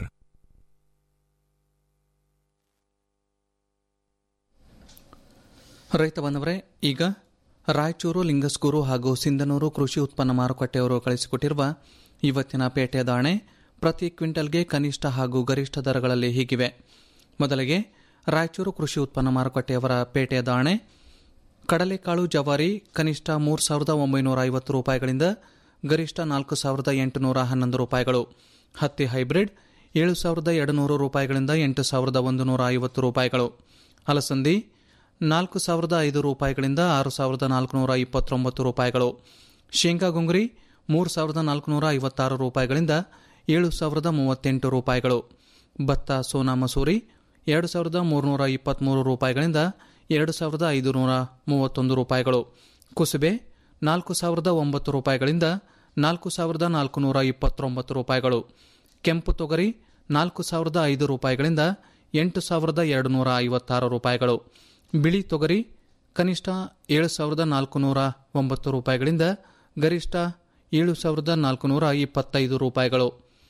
ರೈತ ಬಂದವರೇ ಈಗ ರಾಯಚೂರು ಲಿಂಗಸ್ಕೂರು ಹಾಗೂ ಸಿಂಧನೂರು ಕೃಷಿ ಉತ್ಪನ್ನ ಮಾರುಕಟ್ಟೆಯವರು ಕಳಿಸಿಕೊಟ್ಟಿರುವ ಇವತ್ತಿನ ಪೇಟೆ ದಾಣೆ ಪ್ರತಿ ಕ್ವಿಂಟಲ್ಗೆ ಕನಿಷ್ಠ ಹಾಗೂ ಗರಿಷ್ಠ ದರಗಳಲ್ಲಿ ಹೀಗಿವೆ ಮೊದಲಿಗೆ ರಾಯಚೂರು ಕೃಷಿ ಉತ್ಪನ್ನ ಮಾರುಕಟ್ಟೆಯವರ ಪೇಟೆ ದಾಣೆ ಕಡಲೆಕಾಳು ಜವಾರಿ ಕನಿಷ್ಠ ಮೂರು ಸಾವಿರದ ಒಂಬೈನೂರ ಐವತ್ತು ರೂಪಾಯಿಗಳಿಂದ ಗರಿಷ್ಠ ನಾಲ್ಕು ಸಾವಿರದ ಎಂಟುನೂರ ಹನ್ನೊಂದು ರೂಪಾಯಿಗಳು ಹತ್ತಿ ಹೈಬ್ರಿಡ್ ಏಳು ಸಾವಿರದ ಎರಡುನೂರು ರೂಪಾಯಿಗಳಿಂದ ಎಂಟು ಸಾವಿರದ ಒಂದು ನೂರ ಐವತ್ತು ರೂಪಾಯಿಗಳು ಅಲಸಂದಿ ನಾಲ್ಕು ಸಾವಿರದ ಐದು ರೂಪಾಯಿಗಳಿಂದ ಆರು ಸಾವಿರದ ನಾಲ್ಕುನೂರ ಇಪ್ಪತ್ತೊಂಬತ್ತು ರೂಪಾಯಿಗಳು ಶೇಂಗಾ ಗುಂಗುರಿ ಮೂರು ಸಾವಿರದ ನಾಲ್ಕುನೂರ ಐವತ್ತಾರು ರೂಪಾಯಿಗಳಿಂದ ಏಳು ಸಾವಿರದ ಮೂವತ್ತೆಂಟು ರೂಪಾಯಿಗಳು ಭತ್ತ ಸೋನಾ ಮಸೂರಿ ಎರಡು ಸಾವಿರದ ಮೂರುನೂರ ಇಪ್ಪತ್ತ್ಮೂರು ರೂಪಾಯಿಗಳಿಂದ ಎರಡು ಸಾವಿರದ ಐದುನೂರ ಮೂವತ್ತೊಂದು ರೂಪಾಯಿಗಳು ಕುಸುಬೆ ನಾಲ್ಕು ಸಾವಿರದ ಒಂಬತ್ತು ರೂಪಾಯಿಗಳಿಂದ ನಾಲ್ಕು ಸಾವಿರದ ನಾಲ್ಕುನೂರ ಇಪ್ಪತ್ತೊಂಬತ್ತು ರೂಪಾಯಿಗಳು ಕೆಂಪು ತೊಗರಿ ನಾಲ್ಕು ಸಾವಿರದ ಐದು ರೂಪಾಯಿಗಳಿಂದ ಎಂಟು ಸಾವಿರದ ಎರಡು ನೂರ ಐವತ್ತಾರು ರೂಪಾಯಿಗಳು ಬಿಳಿ ತೊಗರಿ ಕನಿಷ್ಠ ಏಳು ಸಾವಿರದ ನಾಲ್ಕುನೂರ ಒಂಬತ್ತು ರೂಪಾಯಿಗಳಿಂದ ಗರಿಷ್ಠ ಏಳು ಸಾವಿರದ ನಾಲ್ಕುನೂರ ಇಪ್ಪತ್ತೈದು ರೂಪಾಯಿಗಳು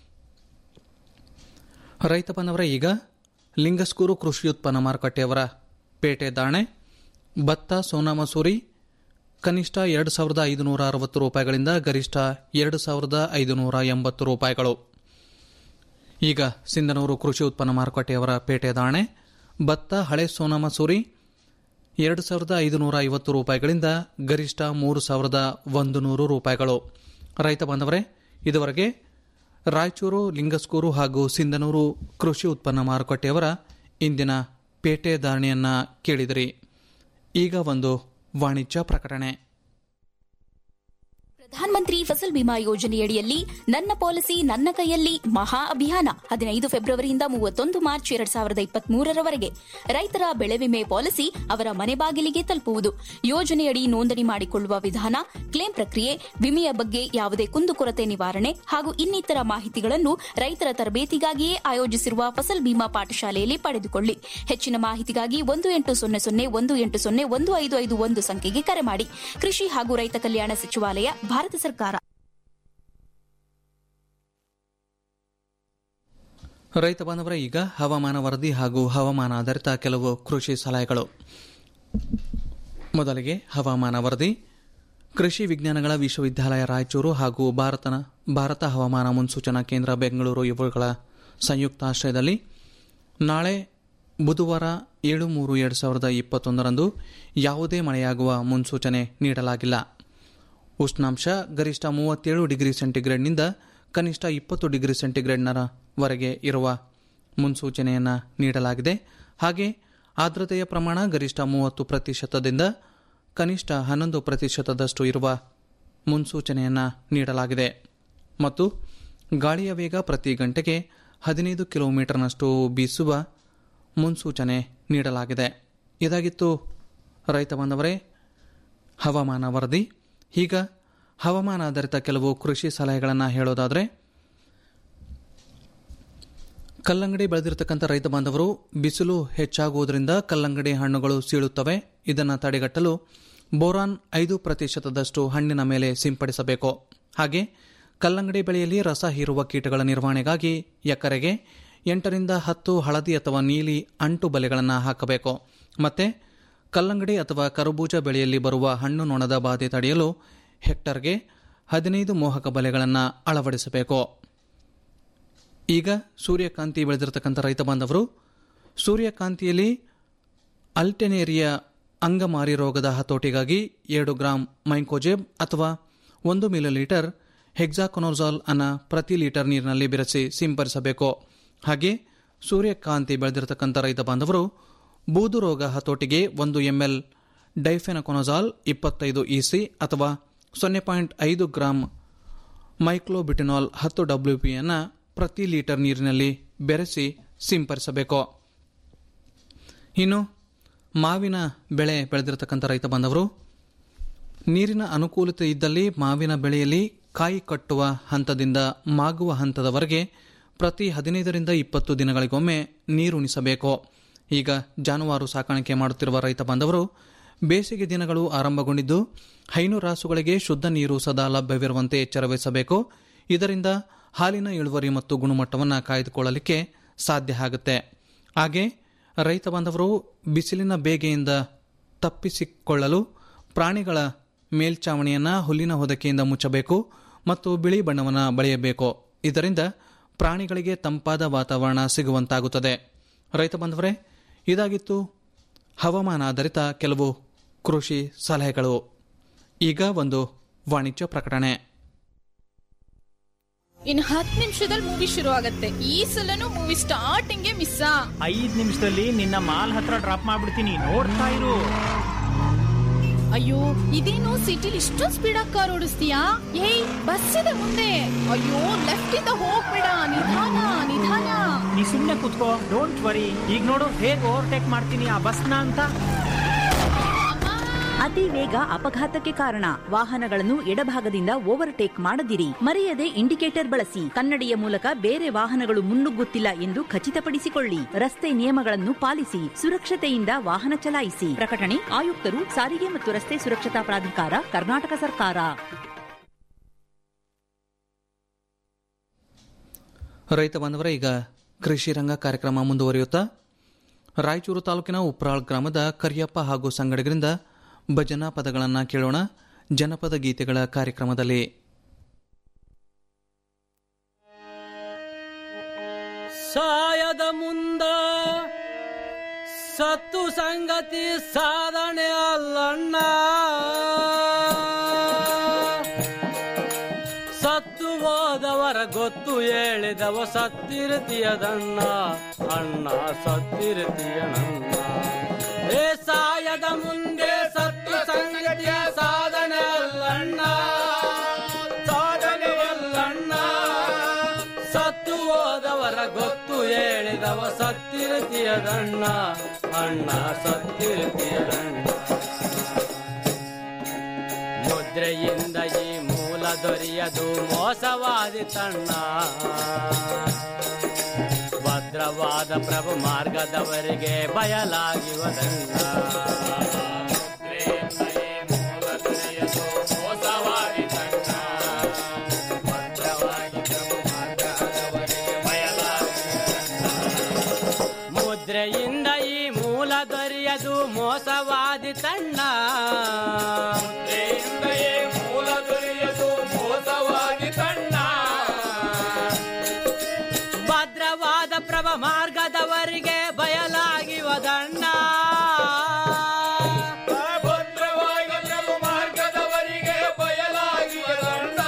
ರೈತ ಬಾಂಧವರ ಈಗ ಲಿಂಗಸ್ಕೂರು ಕೃಷಿ ಉತ್ಪನ್ನ ಮಾರುಕಟ್ಟೆಯವರ ಪೇಟೆ ದಾಣೆ ಭತ್ತ ಸೋನಾ ಮಸೂರಿ ಕನಿಷ್ಠ ಎರಡು ಸಾವಿರದ ಐದುನೂರ ಅರವತ್ತು ರೂಪಾಯಿಗಳಿಂದ ಗರಿಷ್ಠ ಎರಡು ಸಾವಿರದ ಐದುನೂರ ಎಂಬತ್ತು ರೂಪಾಯಿಗಳು ಈಗ ಸಿಂಧನೂರು ಕೃಷಿ ಉತ್ಪನ್ನ ಮಾರುಕಟ್ಟೆಯವರ ಪೇಟೆ ದಾಣೆ ಭತ್ತ ಹಳೆ ಸೋನಾ ಮಸೂರಿ ಎರಡು ಸಾವಿರದ ಐದುನೂರ ಐವತ್ತು ರೂಪಾಯಿಗಳಿಂದ ಗರಿಷ್ಠ ಮೂರು ಸಾವಿರದ ಒಂದು ನೂರು ರೂಪಾಯಿಗಳು ರೈತ ಬಾಂಧವರೇ ಇದುವರೆಗೆ ರಾಯಚೂರು ಲಿಂಗಸ್ಕೂರು ಹಾಗೂ ಸಿಂಧನೂರು ಕೃಷಿ ಉತ್ಪನ್ನ ಮಾರುಕಟ್ಟೆಯವರ ಇಂದಿನ ಪೇಟೆ ಧಾರಣೆಯನ್ನ ಕೇಳಿದಿರಿ ಈಗ ಒಂದು ವಾಣಿಜ್ಯ ಪ್ರಕಟಣೆ ಪ್ರಧಾನಮಂತ್ರಿ ಫಸಲ್ ಬಿಮಾ ಯೋಜನೆಯಡಿಯಲ್ಲಿ ನನ್ನ ಪಾಲಿಸಿ ನನ್ನ ಕೈಯಲ್ಲಿ ಮಹಾ ಅಭಿಯಾನ ಹದಿನೈದು ಫೆಬ್ರವರಿಯಿಂದ ಮೂವತ್ತೊಂದು ಮಾರ್ಚ್ ಎರಡ್ ಸಾವಿರದ ಇಪ್ಪತ್ಮೂರರವರೆಗೆ ರೈತರ ಬೆಳೆ ವಿಮೆ ಪಾಲಿಸಿ ಅವರ ಮನೆ ಬಾಗಿಲಿಗೆ ತಲುಪುವುದು ಯೋಜನೆಯಡಿ ನೋಂದಣಿ ಮಾಡಿಕೊಳ್ಳುವ ವಿಧಾನ ಕ್ಲೇಮ್ ಪ್ರಕ್ರಿಯೆ ವಿಮೆಯ ಬಗ್ಗೆ ಯಾವುದೇ ಕುಂದುಕೊರತೆ ನಿವಾರಣೆ ಹಾಗೂ ಇನ್ನಿತರ ಮಾಹಿತಿಗಳನ್ನು ರೈತರ ತರಬೇತಿಗಾಗಿಯೇ ಆಯೋಜಿಸಿರುವ ಫಸಲ್ ಬಿಮಾ ಪಾಠಶಾಲೆಯಲ್ಲಿ ಪಡೆದುಕೊಳ್ಳಿ ಹೆಚ್ಚಿನ ಮಾಹಿತಿಗಾಗಿ ಒಂದು ಎಂಟು ಸೊನ್ನೆ ಸೊನ್ನೆ ಒಂದು ಎಂಟು ಸೊನ್ನೆ ಒಂದು ಐದು ಐದು ಒಂದು ಸಂಖ್ಯೆಗೆ ಕರೆ ಮಾಡಿ ಕೃಷಿ ಹಾಗೂ ರೈತ ಕಲ್ಯಾಣ ಸಚಿವಾಲಯ ಭಾರತ ಸರ್ಕಾರ ರೈತ ಬಾಂಧವರ ಈಗ ಹವಾಮಾನ ವರದಿ ಹಾಗೂ ಹವಾಮಾನ ಆಧಾರಿತ ಕೆಲವು ಕೃಷಿ ಸಲಹೆಗಳು ಮೊದಲಿಗೆ ಹವಾಮಾನ ವರದಿ ಕೃಷಿ ವಿಜ್ಞಾನಗಳ ವಿಶ್ವವಿದ್ಯಾಲಯ ರಾಯಚೂರು ಹಾಗೂ ಭಾರತನ ಭಾರತ ಹವಾಮಾನ ಮುನ್ಸೂಚನಾ ಕೇಂದ್ರ ಬೆಂಗಳೂರು ಇವುಗಳ ಸಂಯುಕ್ತಾಶ್ರಯದಲ್ಲಿ ನಾಳೆ ಬುಧವಾರ ಏಳು ಮೂರು ಎರಡು ಸಾವಿರದ ಇಪ್ಪತ್ತೊಂದರಂದು ಯಾವುದೇ ಮಳೆಯಾಗುವ ಮುನ್ಸೂಚನೆ ನೀಡಲಾಗಿಲ್ಲ ಉಷ್ಣಾಂಶ ಗರಿಷ್ಠ ಮೂವತ್ತೇಳು ಡಿಗ್ರಿ ಸೆಂಟಿಗ್ರೇಡ್ನಿಂದ ಕನಿಷ್ಠ ಇಪ್ಪತ್ತು ಡಿಗ್ರಿ ಸೆಂಟಿಗ್ರೇಡ್ನವರೆಗೆ ಇರುವ ಮುನ್ಸೂಚನೆಯನ್ನು ನೀಡಲಾಗಿದೆ ಹಾಗೆ ಆರ್ದ್ರತೆಯ ಪ್ರಮಾಣ ಗರಿಷ್ಠ ಮೂವತ್ತು ಪ್ರತಿಶತದಿಂದ ಕನಿಷ್ಠ ಹನ್ನೊಂದು ಪ್ರತಿಶತದಷ್ಟು ಇರುವ ಮುನ್ಸೂಚನೆಯನ್ನು ನೀಡಲಾಗಿದೆ ಮತ್ತು ಗಾಳಿಯ ವೇಗ ಪ್ರತಿ ಗಂಟೆಗೆ ಹದಿನೈದು ಕಿಲೋಮೀಟರ್ನಷ್ಟು ಬೀಸುವ ಮುನ್ಸೂಚನೆ ನೀಡಲಾಗಿದೆ ಇದಾಗಿತ್ತು ರೈತ ಬಾಂಧವರೇ ಹವಾಮಾನ ವರದಿ ಈಗ ಹವಾಮಾನ ಆಧಾರಿತ ಕೆಲವು ಕೃಷಿ ಸಲಹೆಗಳನ್ನು ಹೇಳೋದಾದರೆ ಕಲ್ಲಂಗಡಿ ಬೆಳೆದಿರತಕ್ಕಂಥ ರೈತ ಬಾಂಧವರು ಬಿಸಿಲು ಹೆಚ್ಚಾಗುವುದರಿಂದ ಕಲ್ಲಂಗಡಿ ಹಣ್ಣುಗಳು ಸೀಳುತ್ತವೆ ಇದನ್ನು ತಡೆಗಟ್ಟಲು ಬೋರಾನ್ ಐದು ಪ್ರತಿಶತದಷ್ಟು ಹಣ್ಣಿನ ಮೇಲೆ ಸಿಂಪಡಿಸಬೇಕು ಹಾಗೆ ಕಲ್ಲಂಗಡಿ ಬೆಳೆಯಲ್ಲಿ ರಸ ಹೀರುವ ಕೀಟಗಳ ನಿರ್ವಹಣೆಗಾಗಿ ಎಕರೆಗೆ ಎಂಟರಿಂದ ಹತ್ತು ಹಳದಿ ಅಥವಾ ನೀಲಿ ಅಂಟು ಬಲೆಗಳನ್ನು ಹಾಕಬೇಕು ಮತ್ತೆ ಕಲ್ಲಂಗಡಿ ಅಥವಾ ಕರಬೂಜ ಬೆಳೆಯಲ್ಲಿ ಬರುವ ಹಣ್ಣು ನೊಣದ ಬಾಧೆ ತಡೆಯಲು ಹೆಕ್ಟರ್ಗೆ ಹದಿನೈದು ಮೋಹಕ ಬಲೆಗಳನ್ನು ಅಳವಡಿಸಬೇಕು ಈಗ ಸೂರ್ಯಕಾಂತಿ ಬೆಳೆದಿರತಕ್ಕಂಥ ರೈತ ಬಾಂಧವರು ಸೂರ್ಯಕಾಂತಿಯಲ್ಲಿ ಅಲ್ಟೆನೇರಿಯಾ ಅಂಗಮಾರಿ ರೋಗದ ಹತೋಟಿಗಾಗಿ ಎರಡು ಗ್ರಾಂ ಮೈಂಕೋಜೆಬ್ ಅಥವಾ ಒಂದು ಮಿಲಿಲೀಟರ್ ಹೆಕ್ಸಾಕೊನೋಜಾಲ್ ಅನ್ನ ಪ್ರತಿ ಲೀಟರ್ ನೀರಿನಲ್ಲಿ ಬೆರೆಸಿ ಸಿಂಪಡಿಸಬೇಕು ಹಾಗೆ ಸೂರ್ಯಕಾಂತಿ ಬೆಳೆದಿರತಕ್ಕಂಥ ರೈತ ಬಾಂಧವರು ಬೂದು ರೋಗ ಹತೋಟಿಗೆ ಒಂದು ಎಂಎಲ್ ಡೈಫೆನಕೊನಜಾಲ್ ಇಪ್ಪತ್ತೈದು ಇಸಿ ಅಥವಾ ಸೊನ್ನೆ ಪಾಯಿಂಟ್ ಐದು ಗ್ರಾಂ ಮೈಕ್ಲೋಬಿಟಿನಾಲ್ ಹತ್ತು ಡಬ್ಲ್ಯೂ ಪಿಯನ್ನು ಪ್ರತಿ ಲೀಟರ್ ನೀರಿನಲ್ಲಿ ಬೆರೆಸಿ ಸಿಂಪಡಿಸಬೇಕು ಇನ್ನು ಮಾವಿನ ಬೆಳೆ ಬೆಳೆದಿರತಕ್ಕಂಥ ರೈತ ಬಾಂಧವರು ನೀರಿನ ಅನುಕೂಲತೆ ಇದ್ದಲ್ಲಿ ಮಾವಿನ ಬೆಳೆಯಲ್ಲಿ ಕಾಯಿ ಕಟ್ಟುವ ಹಂತದಿಂದ ಮಾಗುವ ಹಂತದವರೆಗೆ ಪ್ರತಿ ಹದಿನೈದರಿಂದ ಇಪ್ಪತ್ತು ದಿನಗಳಿಗೊಮ್ಮೆ ನೀರುಣಿಸಬೇಕು ಈಗ ಜಾನುವಾರು ಸಾಕಾಣಿಕೆ ಮಾಡುತ್ತಿರುವ ರೈತ ಬಾಂಧವರು ಬೇಸಿಗೆ ದಿನಗಳು ಆರಂಭಗೊಂಡಿದ್ದು ಹೈನು ರಾಸುಗಳಿಗೆ ಶುದ್ಧ ನೀರು ಸದಾ ಲಭ್ಯವಿರುವಂತೆ ಎಚ್ಚರವಹಿಸಬೇಕು ಇದರಿಂದ ಹಾಲಿನ ಇಳುವರಿ ಮತ್ತು ಗುಣಮಟ್ಟವನ್ನು ಕಾಯ್ದುಕೊಳ್ಳಲಿಕ್ಕೆ ಸಾಧ್ಯ ಆಗುತ್ತೆ ಹಾಗೆ ರೈತ ಬಾಂಧವರು ಬಿಸಿಲಿನ ಬೇಗೆಯಿಂದ ತಪ್ಪಿಸಿಕೊಳ್ಳಲು ಪ್ರಾಣಿಗಳ ಮೇಲ್ಚಾವಣಿಯನ್ನು ಹುಲ್ಲಿನ ಹೊದಕೆಯಿಂದ ಮುಚ್ಚಬೇಕು ಮತ್ತು ಬಿಳಿ ಬಣ್ಣವನ್ನು ಬಳಿಯಬೇಕು ಇದರಿಂದ ಪ್ರಾಣಿಗಳಿಗೆ ತಂಪಾದ ವಾತಾವರಣ ಸಿಗುವಂತಾಗುತ್ತದೆ ರೈತ ಬಾಂಧವರೇ ಇದಾಗಿತ್ತು ಹವಾಮಾನ ಆಧಾರಿತ ಕೆಲವು ಕೃಷಿ ಸಲಹೆಗಳು ಈಗ ಒಂದು ವಾಣಿಜ್ಯ ಪ್ರಕಟಣೆ ಇನ್ ಹತ್ತು ನಿಮಿಷದಲ್ಲಿ ಮೂವಿ ಶುರು ಆಗತ್ತೆ ಈ ಸಲನು ಮೂವಿ ಸ್ಟಾರ್ಟಿಂಗ್ ಮಿಸ್ ಐದ್ ನಿಮಿಷದಲ್ಲಿ ನಿನ್ನ ಮಾಲ್ ಹತ್ರ ಡ್ರಾಪ್ ಮಾಡ್ಬಿಡ್ತೀನಿ ನೋಡ್ತಾ ಇರು ಅಯ್ಯೋ ಇದೇನು ಸಿಟಿಲಿ ಇಷ್ಟೊಂದು ಸ್ಪೀಡ್ ಆಗಿ ಕಾರ್ ಓಡಿಸ್ತೀಯಾ ಏಯ್ ಬಸ್ ಇದೆ ಮುಂದೆ ಅಯ್ಯೋ ಲೆಫ್ಟ್ ಇಂದ ಹೋಗ್ಬೇಡ ನಿಧಾನ ನಿಧಾನ ನೀ ಸುಮ್ನೆ ಕುತ್ಕೋ ಡೋಂಟ್ ವರಿ ಈಗ ನೋಡು ಹೇಗ್ ಓವರ್ಟೇಕ್ ಮಾಡ್ತೀನಿ ಆ ಬಸ್ನ ಅಂತ ಅತಿ ವೇಗ ಅಪಘಾತಕ್ಕೆ ಕಾರಣ ವಾಹನಗಳನ್ನು ಎಡಭಾಗದಿಂದ ಓವರ್ಟೇಕ್ ಮಾಡದಿರಿ ಮರೆಯದೆ ಇಂಡಿಕೇಟರ್ ಬಳಸಿ ಕನ್ನಡಿಯ ಮೂಲಕ ಬೇರೆ ವಾಹನಗಳು ಮುನ್ನುಗ್ಗುತ್ತಿಲ್ಲ ಎಂದು ಖಚಿತಪಡಿಸಿಕೊಳ್ಳಿ ರಸ್ತೆ ನಿಯಮಗಳನ್ನು ಪಾಲಿಸಿ ಸುರಕ್ಷತೆಯಿಂದ ವಾಹನ ಚಲಾಯಿಸಿ ಪ್ರಕಟಣೆ ಆಯುಕ್ತರು ಸಾರಿಗೆ ಮತ್ತು ರಸ್ತೆ ಸುರಕ್ಷತಾ ಪ್ರಾಧಿಕಾರ ಕರ್ನಾಟಕ ಸರ್ಕಾರ ರೈತ ಬಾಂಧವರ ಈಗ ಕೃಷಿ ರಂಗ ಕಾರ್ಯಕ್ರಮ ಮುಂದುವರಿಯುತ್ತಾ ರಾಯಚೂರು ತಾಲೂಕಿನ ಉಪ್ರಾಳ್ ಗ್ರಾಮದ ಕರಿಯಪ್ಪ ಹಾಗೂ ಸಂಗಡಿಗರಿಂದ ಭಜನಾ ಪದಗಳನ್ನು ಕೇಳೋಣ ಜನಪದ ಗೀತೆಗಳ ಕಾರ್ಯಕ್ರಮದಲ್ಲಿ ಸಾಯದ ಮುಂದ ಸತ್ತು ಸಂಗತಿ ಸಾಧನೆ ಅಲ್ಲಣ್ಣ ಸತ್ತು ಹೋದವರ ಗೊತ್ತು ಹೇಳಿದವ ಸತ್ತಿರುತ್ತೀಯದಣ್ಣ ಅಣ್ಣ ಸತ್ತಿರುತ್ತೀಯನಣ್ಣ ಏ ಸಾಯದ ಮುಂದೆ ಸತ್ತು ಸಂಗತಿಯ ಸಾಧನೆ ಅಲ್ಲಣ್ಣ ಸಾಧನೆ ಅಲ್ಲಣ್ಣ ಸತ್ತು ಹೋದವರ ಗೊತ್ತು ಹೇಳಿದವ ಸತ್ತಿರುತ್ತೀಯದಣ್ಣ ಅಣ್ಣ ಸತ್ತಿರುತ್ತೀಯದಣ್ಣ ಮುದ್ರೆಯಿಂದ ಈ ಮೂಲ ದೊರೆಯದು ಮೋಸವಾದಿ ತಣ್ಣ ಭದ್ರವಾದ ಪ್ರಭು ಮಾರ್ಗದವರಿಗೆ ಬಯಲಾಗಿವದಣ್ಣ ಮುದ್ರೆಯಿಂದ ಈ ಮೂಲ ದೊರೆಯದು ಮೋಸವಾದಿ ತಣ್ಣ ಭದ್ರವಾದ ಪ್ರಭು ಮಾರ್ಗದವರಿಗೆ ಮುದ್ರೆಯಿಂದ ಈ ಮೂಲ ದೊರೆಯದು ಮೋಸವಾದಿ ತಣ್ಣ ಮುದ್ರೆಯಿಂದ ಈ ಮೂಲ ದೊರೆಯದು ಮೋಸವಾದಿ ತಣ್ಣ ಭದ್ರವಾದ ಪ್ರಭ ಮಾರ್ಗದವರಿಗೆ ಬಯಲಾಗಿವದಣ್ಣ ಭದ್ರವಾಗಿ ಪ್ರಭು ಮಾರ್ಗದವರಿಗೆ ಬಯಲಾಗಿವದಣ್ಣ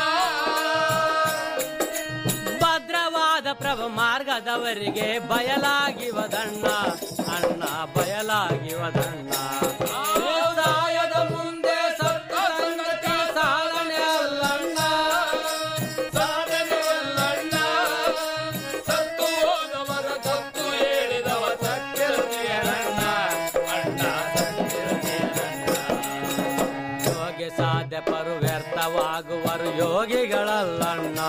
ಭದ್ರವಾದ ಪ್ರಭು ಮಾರ್ಗದವರಿಗೆ ಬಯಲಾಗಿವದಣ್ಣ ಅಣ್ಣ ಬಯಲಾಗಿವದಣ್ಣ ಸಾಯದ ಮುಂದೆ ಸತ್ತ ಸಂಗತಿ ಸಾಧನೆ ಅಲ್ಲಣ್ಣ ಸಾಧನೆ ಅಲ್ಲಣ್ಣ ಸತ್ತು ಹೋದವರ ಗೊತ್ತು ಹೇಳಿದವ ಸತ್ಯರಣ್ಣ ಅಣ್ಣ ಯೋಗಿ ಸಾಧ್ಯ ಪರು ವ್ಯರ್ಥವಾಗುವರು ಯೋಗಿಗಳಲ್ಲಣ್ಣ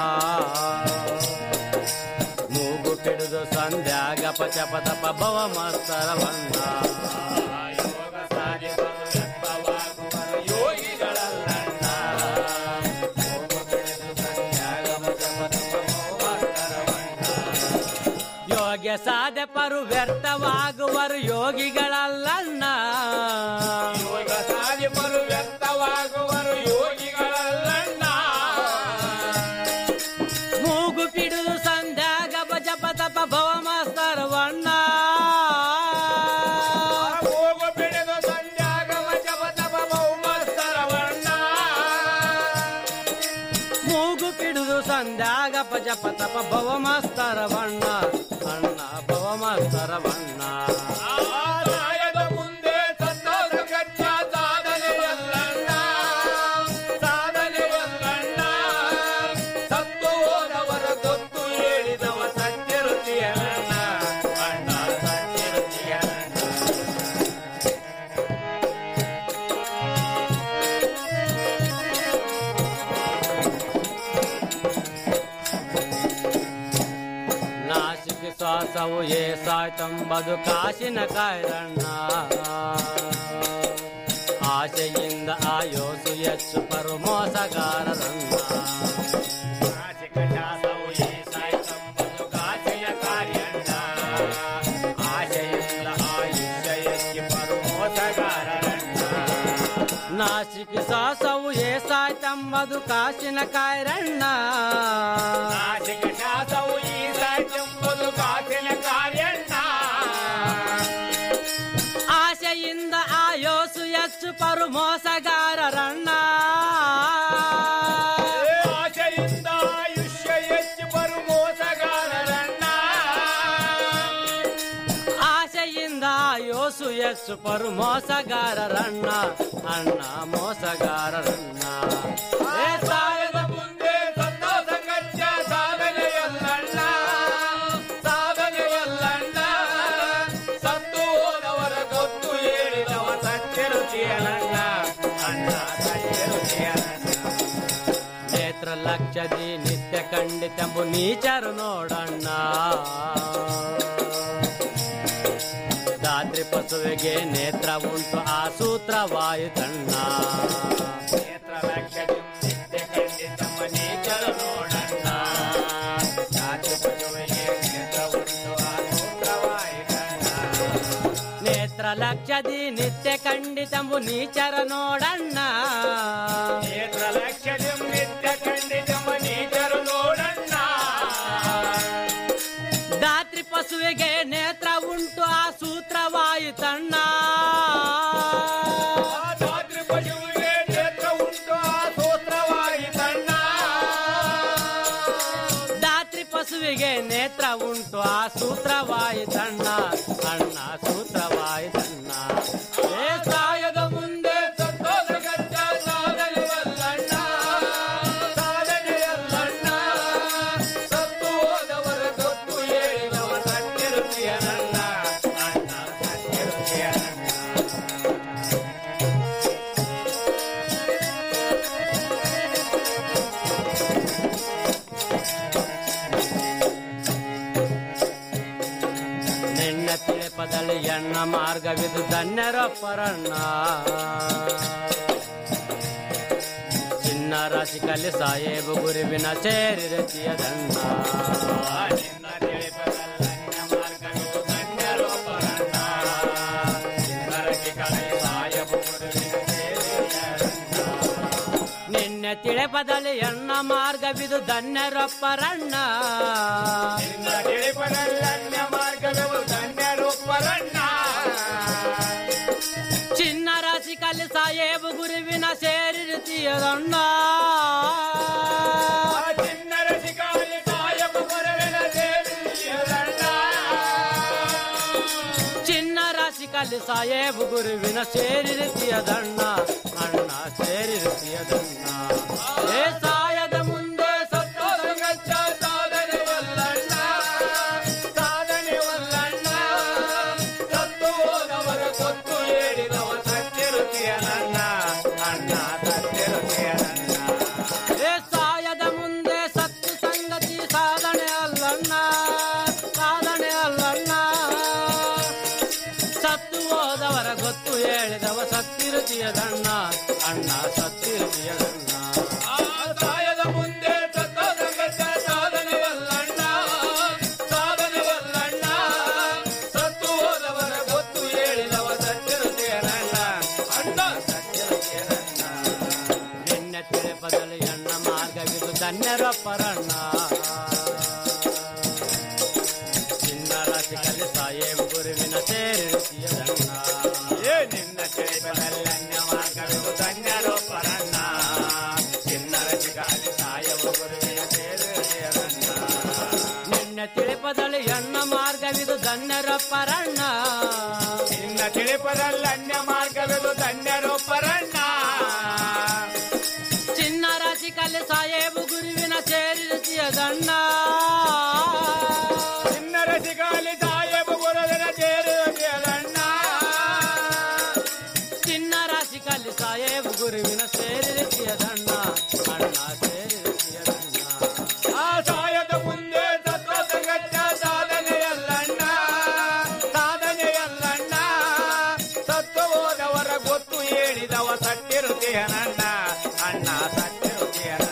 ಮೂಗು ಪಿಡಿದು ಸಂಧ್ಯಾಗ ಪಚ ಪತಪ ಭವ ಮಸ್ತರವನ್ನ ಯೋಗ ಸಾಧಿ ಪರು ವ್ಯರ್ಥವಾಗುವರು ಯೋಗಿಗಳಲ್ಲಣ್ಣ ಮೂಗು ಪಿಡಿದು ಸಂಧ್ಯಾಗ ಪಚ ಪತಪ ಭವ ಮಸ್ತರವನ್ನ ಯೋಗ್ಯ ಸಾಧೆ ಪರು ವ್ಯರ್ಥವಾಗುವರು ಯೋಗಿಗಳಲ್ಲಣ್ಣ ಯೋಗ ಸಾಧೆ ಪರು ವ್ಯರ್ಥವಾಗುವರು ಯೋಗಿಗಳಲ್ಲಣ್ಣ ಮೂಗು ಪಿಡುದು ಸಂಧ್ಯಾಗ ಭಜಪ ತಪ ಭವ ಮಾಸ್ತರವಣ್ಣ ಮೂಗು ಪಿಡಿದು ಸಂಧ್ಯಾಗ ಭಜಪ ತಪ ಭವ ಮಾಸ್ತರವಣ್ಣ ಮೂಗು ಪಿಡುದು ಸಂಧ್ಯಾಗ ಭಜಪ ತಪ ಭವ ಮಾಸ್ತರವಣ್ಣ ಅಣ್ಣ ಭವ ಮಾಸ್ತರವಣ್ಣ ಸಾಯದ ಮುಂದೆ ಸತ್ತಾದ ಗಚ್ಚ ಸಾಧನೆಯಲ್ಲಣ್ಣ ಸಾಧನೆಯಲ್ಲಣ್ಣ ಸತ್ತು ಹೋದವರ ಗೊತ್ತು ಹೇಳಿದವ ಸತ್ಯರುಚಿಯಣ್ಣ ಅಣ್ಣ ಸತ್ಯರುಚಿಯಣ್ಣ ನಾಸಿಕ ಶ್ವಾಸವು ಏಸಾಯ್ತಂಬದು ಕಾಶಿನ ಕಾಯ್ರಣ್ಣ ಆಶೆಯಿಂದ ಆಯೋಸು ಹೆಚ್ಚು ಪರು ಮೋಸಗಾರರನ್ನ ನಾಸಿಕ ಶ್ವಾಸವು ಏಸಾಯ್ತಂಬದು ಕಾಶಿಯ ಕಾರ್ಯಣ್ಣ ಆಶೆಯಿಂದ ಆಯುಷ್ಯ ಹೆಚ್ಚು ಪರು ಮೋಸಗಾರರನ್ನ ನಾಸಿಕ ಶ್ವಾಸವು ಏಸಾಯ್ತಂಬದು ಕಾಶಿನ ಕಾಯ್ರಣ್ಣ ನಾಸಿಕ ಶ್ವಾಸವು ಈಸಾಯ್ತೆಂಬುದು ಕಾಸಿನ ಕಾರ್ಯಣ್ಣ ಆಶೆಯಿಂದ ಆಯೋಸು ಹೆಚ್ಚು ಪರು ಮೋಸಗಾರರಣ್ಣ ಆಶೆಯಿಂದ ಆಯುಷ್ಯ ಹೆಚ್ಚು ಪರು ಮೋಸಗಾರರಣ್ಣ ಆಶೆಯಿಂದ ಆಯೋಸು ಹೆಚ್ಚು ಪರು ಮೋಸಗಾರರಣ್ಣ ಅಣ್ಣ ಮೋಸಗಾರರಣ್ಣ ಏ ಸಾಯದ ಮುಂದೆ ಸಂತೋಷ ಕಚ್ಚ ಸಾಧನೆಯಲ್ಲಣ್ಣ ಸಾಧನೆಯಲ್ಲಣ್ಣ ಸತ್ತು ಹೋದವರ ಗೊತ್ತು ಹೇಳಿದವ ಸತ್ಯರುಚಿಯಲಣ್ಣ ಲಕ್ಷದಿ ನಿತ್ಯ ಖಂಡಿತೆಂಬು ನೀಚರು ನೋಡಣ್ಣ ದಾತ್ರಿ ಪಶುವಿಗೆ ನೇತ್ರ ಉಂಟು ಆ ಸೂತ್ರವಾಯಿತಣ್ಣ ನೇತ್ರ ಲಕ್ಷದಿ ನಿತ್ಯ ಖಂಡಿತಮ್ಮ ನೀಚರು ನೋಡಣ್ಣ ಜಾತಿ ಪಶುವಿಗೆ ನೇತ್ರ ಉಂಟು ಆ ಸೂತ್ರವಾಯಿತಣ್ಣ ನೇತ್ರ ಲಕ್ಷದಿ ನಿತ್ಯ ಖಂಡಿತೆಂಬು ನೀಚರ ನೋಡಣ್ಣ ನೇತ್ರ ಲಕ್ಷದಿ ನಿತ್ಯ ಖಂಡಿತಮ್ಮ ನೀಚರು ನೋಡಣ್ಣ ದಾತ್ರಿ ಪಶುವಿಗೆ ನೇತ್ರ ಉಂಟು ಆ ಸೂತ್ರವಾಯಿತಣ್ಣ ದಾತ್ರಿ ಪಶುವಿಗೆ ನೇತ್ರ ಉಂಟು ಆ ಸೂತ್ರವಾಯಿತಣ್ಣ ದಾತ್ರಿ ಪಶುವಿಗೆ ನೇತ್ರ ಉಂಟು ಆ ಸೂತ್ರವಾಯಿತಣ್ಣ ಅಣ್ಣ ಸೂತ್ರವಾಯಿತಣ್ಣ ಏ ಸಾಯದ ಮುಂದೆ ಸಂತೋಷ ಗಚ್ಚ ಸಾಧನೆ ವಲ್ಲಣ್ಣ ಸಾಧನೆಯಲ್ಲಣ್ಣ ಸತ್ತು ಹೋದವರ ಗೊತ್ತು ಹೇಳಿದವ ಸತ್ಯರುಚಿಯನಣ್ಣ ಅಣ್ಣ ಸತ್ಯರುಚಿಯನಣ್ಣ ನಿನ್ನ ತಿಳಪದಲ್ಲಿ ಎಣ್ಣ ಮಾರ್ಗವಿದು ಧನ್ಯರೊಪ್ಪರಣ್ಣ ಚಿನ್ನ ರಾಶಿ ಕಲಿ ಸಾಯೇಬು ಗುರುವಿನ ಸೇರಿರತಿಯ ದಂಡ ನಿನ್ನ ತಿಳಿಪದಲ್ಲಣ್ಣ ಮಾರ್ಗವಿದು ಧನ್ಯರೊಬ್ಬರಣ್ಣ ಚಿನ್ನರಗಿ ಕಲೆ ಸಾಯಬಹುದುವಿನ ಸೇರಿಯರಣ್ಣ ನಿನ್ನೆ ತಿಳಪದಲ್ಲಿ ಎಣ್ಣ ಮಾರ್ಗವಿದು ಧನ್ಯರೊಪ್ಪರಣ್ಣ ನಿನ್ನ ತಿಳಿಪದಲ್ಲಣ್ಣ ಮಾರ್ಗವಿದು ಧನ್ಯರೊಬ್ಬರಣ್ಣ ಚಿನ್ನ ರಾಶಿ ಕಲಿ ಸಾಯೇಬು ಗುರುವಿನ ಸೇರಿರತಿಯದಣ್ಣ ಚಿನ್ನರಗಿ ಕಲೆ ಸಾಯಬಹುದುವಿನ ಸೇರಿಯರಣ್ಣ ಚಿನ್ನ ರಾಶಿ ಕಲಿ ಸಾಯೇಬು ಗುರುವಿನ ಸೇರಿರತಿಯದಣ್ಣ ಅಣ್ಣ ಸೇರಿರತಿಯದಣ್ಣ ಏ ಸಾಯದ ಮುಂದೆ ಸಂತೋಷ ಗಚ್ಚ ಸಾಧನೆ ವಲ್ಲಣ್ಣ ಸಾಧನೆ ವಲ್ಲಣ್ಣ ಸತ್ತು ಹೋದವರ ಗೊತ್ತು ಹೇಳಿದವ ಸತ್ಯರುಚಿಯನಣ್ಣ ಅಣ್ಣ ಸತ್ಯರುಚಿಯನಣ್ಣ ಏ ಸಾಯದ ಮುಂದೆ ಸತ್ತು ಸಂಗತಿ ಸಾಧನೆ ಅಲ್ಲಣ್ಣ ಸಾಧನೆ ಅಲ್ಲಣ್ಣ ಸತ್ತು ಹೋದವರ ಗೊತ್ತು ಹೇಳಿದವ ಸತ್ತಿರುತಿಯದಣ್ಣ ಅಣ್ಣ ಸತ್ತಿರುತಿಯದಣ್ಣ ಆ ಸಾಯದ ಮುಂದೆ ಸತ್ತೋದ ಗಚ್ಚ ಸಾಧನೆ ವಲ್ಲಣ್ಣ ಸಾಧನೆ ವಲ್ಲಣ್ಣ ಸತ್ತು ಹೋದವರ ಗೊತ್ತು ಹೇಳಿದವ ಸತ್ಯರುಚಿಯನಣ್ಣ ಅಣ್ಣ ಸತ್ಯರುಚಿಯನಣ್ಣ ನಿನ್ನೆ ತಿರುಪದಲ್ಲಿ ಅಣ್ಣ ಮಾರ್ಗವಿದು ಧನ್ಯರೊಪ್ಪರಣ್ಣ ಚಿನ್ನ ರಾಶಿ ಕಲಿ ಸಾಯೇಬು ಗುರುವಿನ ಸೇರಿರುತಿಯದಣ್ಣ ಏ ನಿನ್ನ ಚೈತನ್ಯ ಮಾರ್ಗವಿದು ಧನ್ಯರೊಬ್ಬರಣ್ಣ ಚಿನ್ನರ ಗಾಲಿ ಸಾಯವ ಗುರುವಿನ ಸೇರಣ್ಣ ನಿನ್ನೆ ತಿಳುಪದಲ್ಲಿ ಅಣ್ಣ ಮಾರ್ಗವಿದು ಧನ್ಯರೊಪ್ಪರಣ್ಣ ನಿನ್ನ ತಿಳಿಪದಲ್ಲಿ ಅನ್ಯ ಮಾರ್ಗವಿದು ಧನ್ಯರೊಬ್ಬರಣ್ಣ ಚಿನ್ನ ರಾಶಿ ಕಲಿ ಸಾಯೇಬು ಗುರುವಿನ ಸೇರಿರುತಿಯದಣ್ಣ ಚಿನ್ನರ ಗಾಲಿ ಸಾಯವ ಗುರುವಿನ ಸೇರಣ್ಣ ಚಿನ್ನ ರಾಶಿ ಕಲಿ ಸಾಯೇಬು ಗುರುವಿನ ಸೇರಿರುತಿಯದಣ್ಣ ಅಣ್ಣ ಸೇರಿರುತಿಯದಣ್ಣ ಆ ಸಾಯದ ಮುಂದೆ ಸತ್ವ ಸಂಗತ ಸಾಧನೆಯಲ್ಲಣ್ಣ ಸಾಧನೆಯಲ್ಲಣ್ಣ ಸತ್ವ ಹೋದವರ ಗೊತ್ತು ಹೇಳಿದವ ಸತ್ತಿರುತ್ತೀಯನಣ್ಣ ಅಣ್ಣ ಸತ್ತಿರುತ್ತೀಯನಣ್ಣ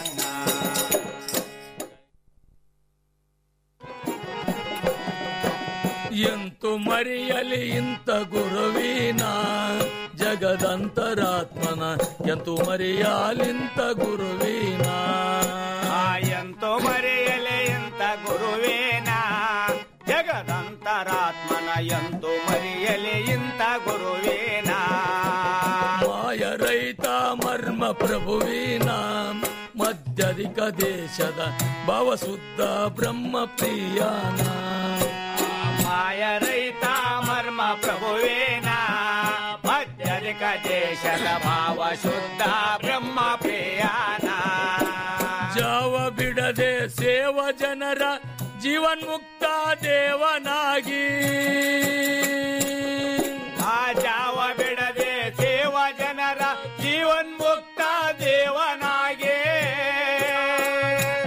ಎಂತು ಮರೆಯಲಿ ಇಂಥ ಗುರುವಿನ ಜಗದಂತರಾತ್ಮನ ಎಂತು ಮರೆಯಲಿಂತ ಗುರುವಿನ ಆ ಎಂತೋ ಮರೆಯಲೆ ಎಂತ ಗುರುವೇನ ಜಗದಂತರಾತ್ಮನ ಎಂತೋ ಮರೆಯಲೆ ಇಂತ ಗುರುವೇನ ಮಾಯ ರೈತ ಮರ್ಮ ಪ್ರಭುವಿನ ಮಧ್ಯಧಿಕ ದೇಶದ ಭವಶುದ್ಧ ಬ್ರಹ್ಮ ಪ್ರಿಯನ ಮಾಯ ರೈತ ಮರ್ಮ ಪ್ರಭುವೇನ ಮಧ್ಯಧಿಕ ದೇಶದ ಭಾವ ಶುದ್ಧ ಬ್ರಹ್ಮ ಪ್ರಿಯಾನ ಜಾವ ಬಿಡದೆ ಸೇವ ಜನರ ಜೀವನ್ಮುಕ್ತ ದೇವನಾಗಿ ಆ ಜಾವ ಬಿಡದೆ ಸೇವ ಜನರ ಜೀವನ್ಮುಕ್ತ ದೇವನಾಗೆ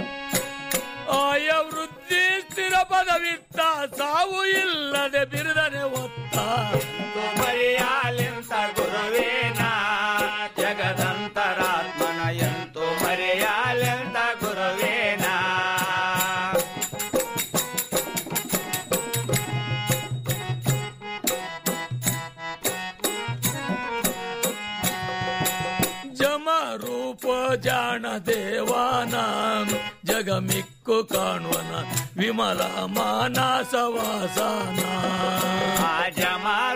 ತ್ಯಾಗವಿತ್ತ ಸಾವು ಇಲ್ಲದೆ ಬಿರುದನೆ ಒತ್ತ ಮರೆಯಾಲೆಂತ ಗುರುವೇನ ಜಗದಂತರಾತ್ಮನ ಎಂತೂ ಮರೆಯಾಲೆಂತ ಗುರುವೇನ ಜಮ ರೂಪ ಜಾಣ ದೇವಾನ ಜಗಮಿಕ್ಕು ಕಾಣುವನ ವಿಮಲ ಮಾನಸವಾಸನ ಆ ಜಮ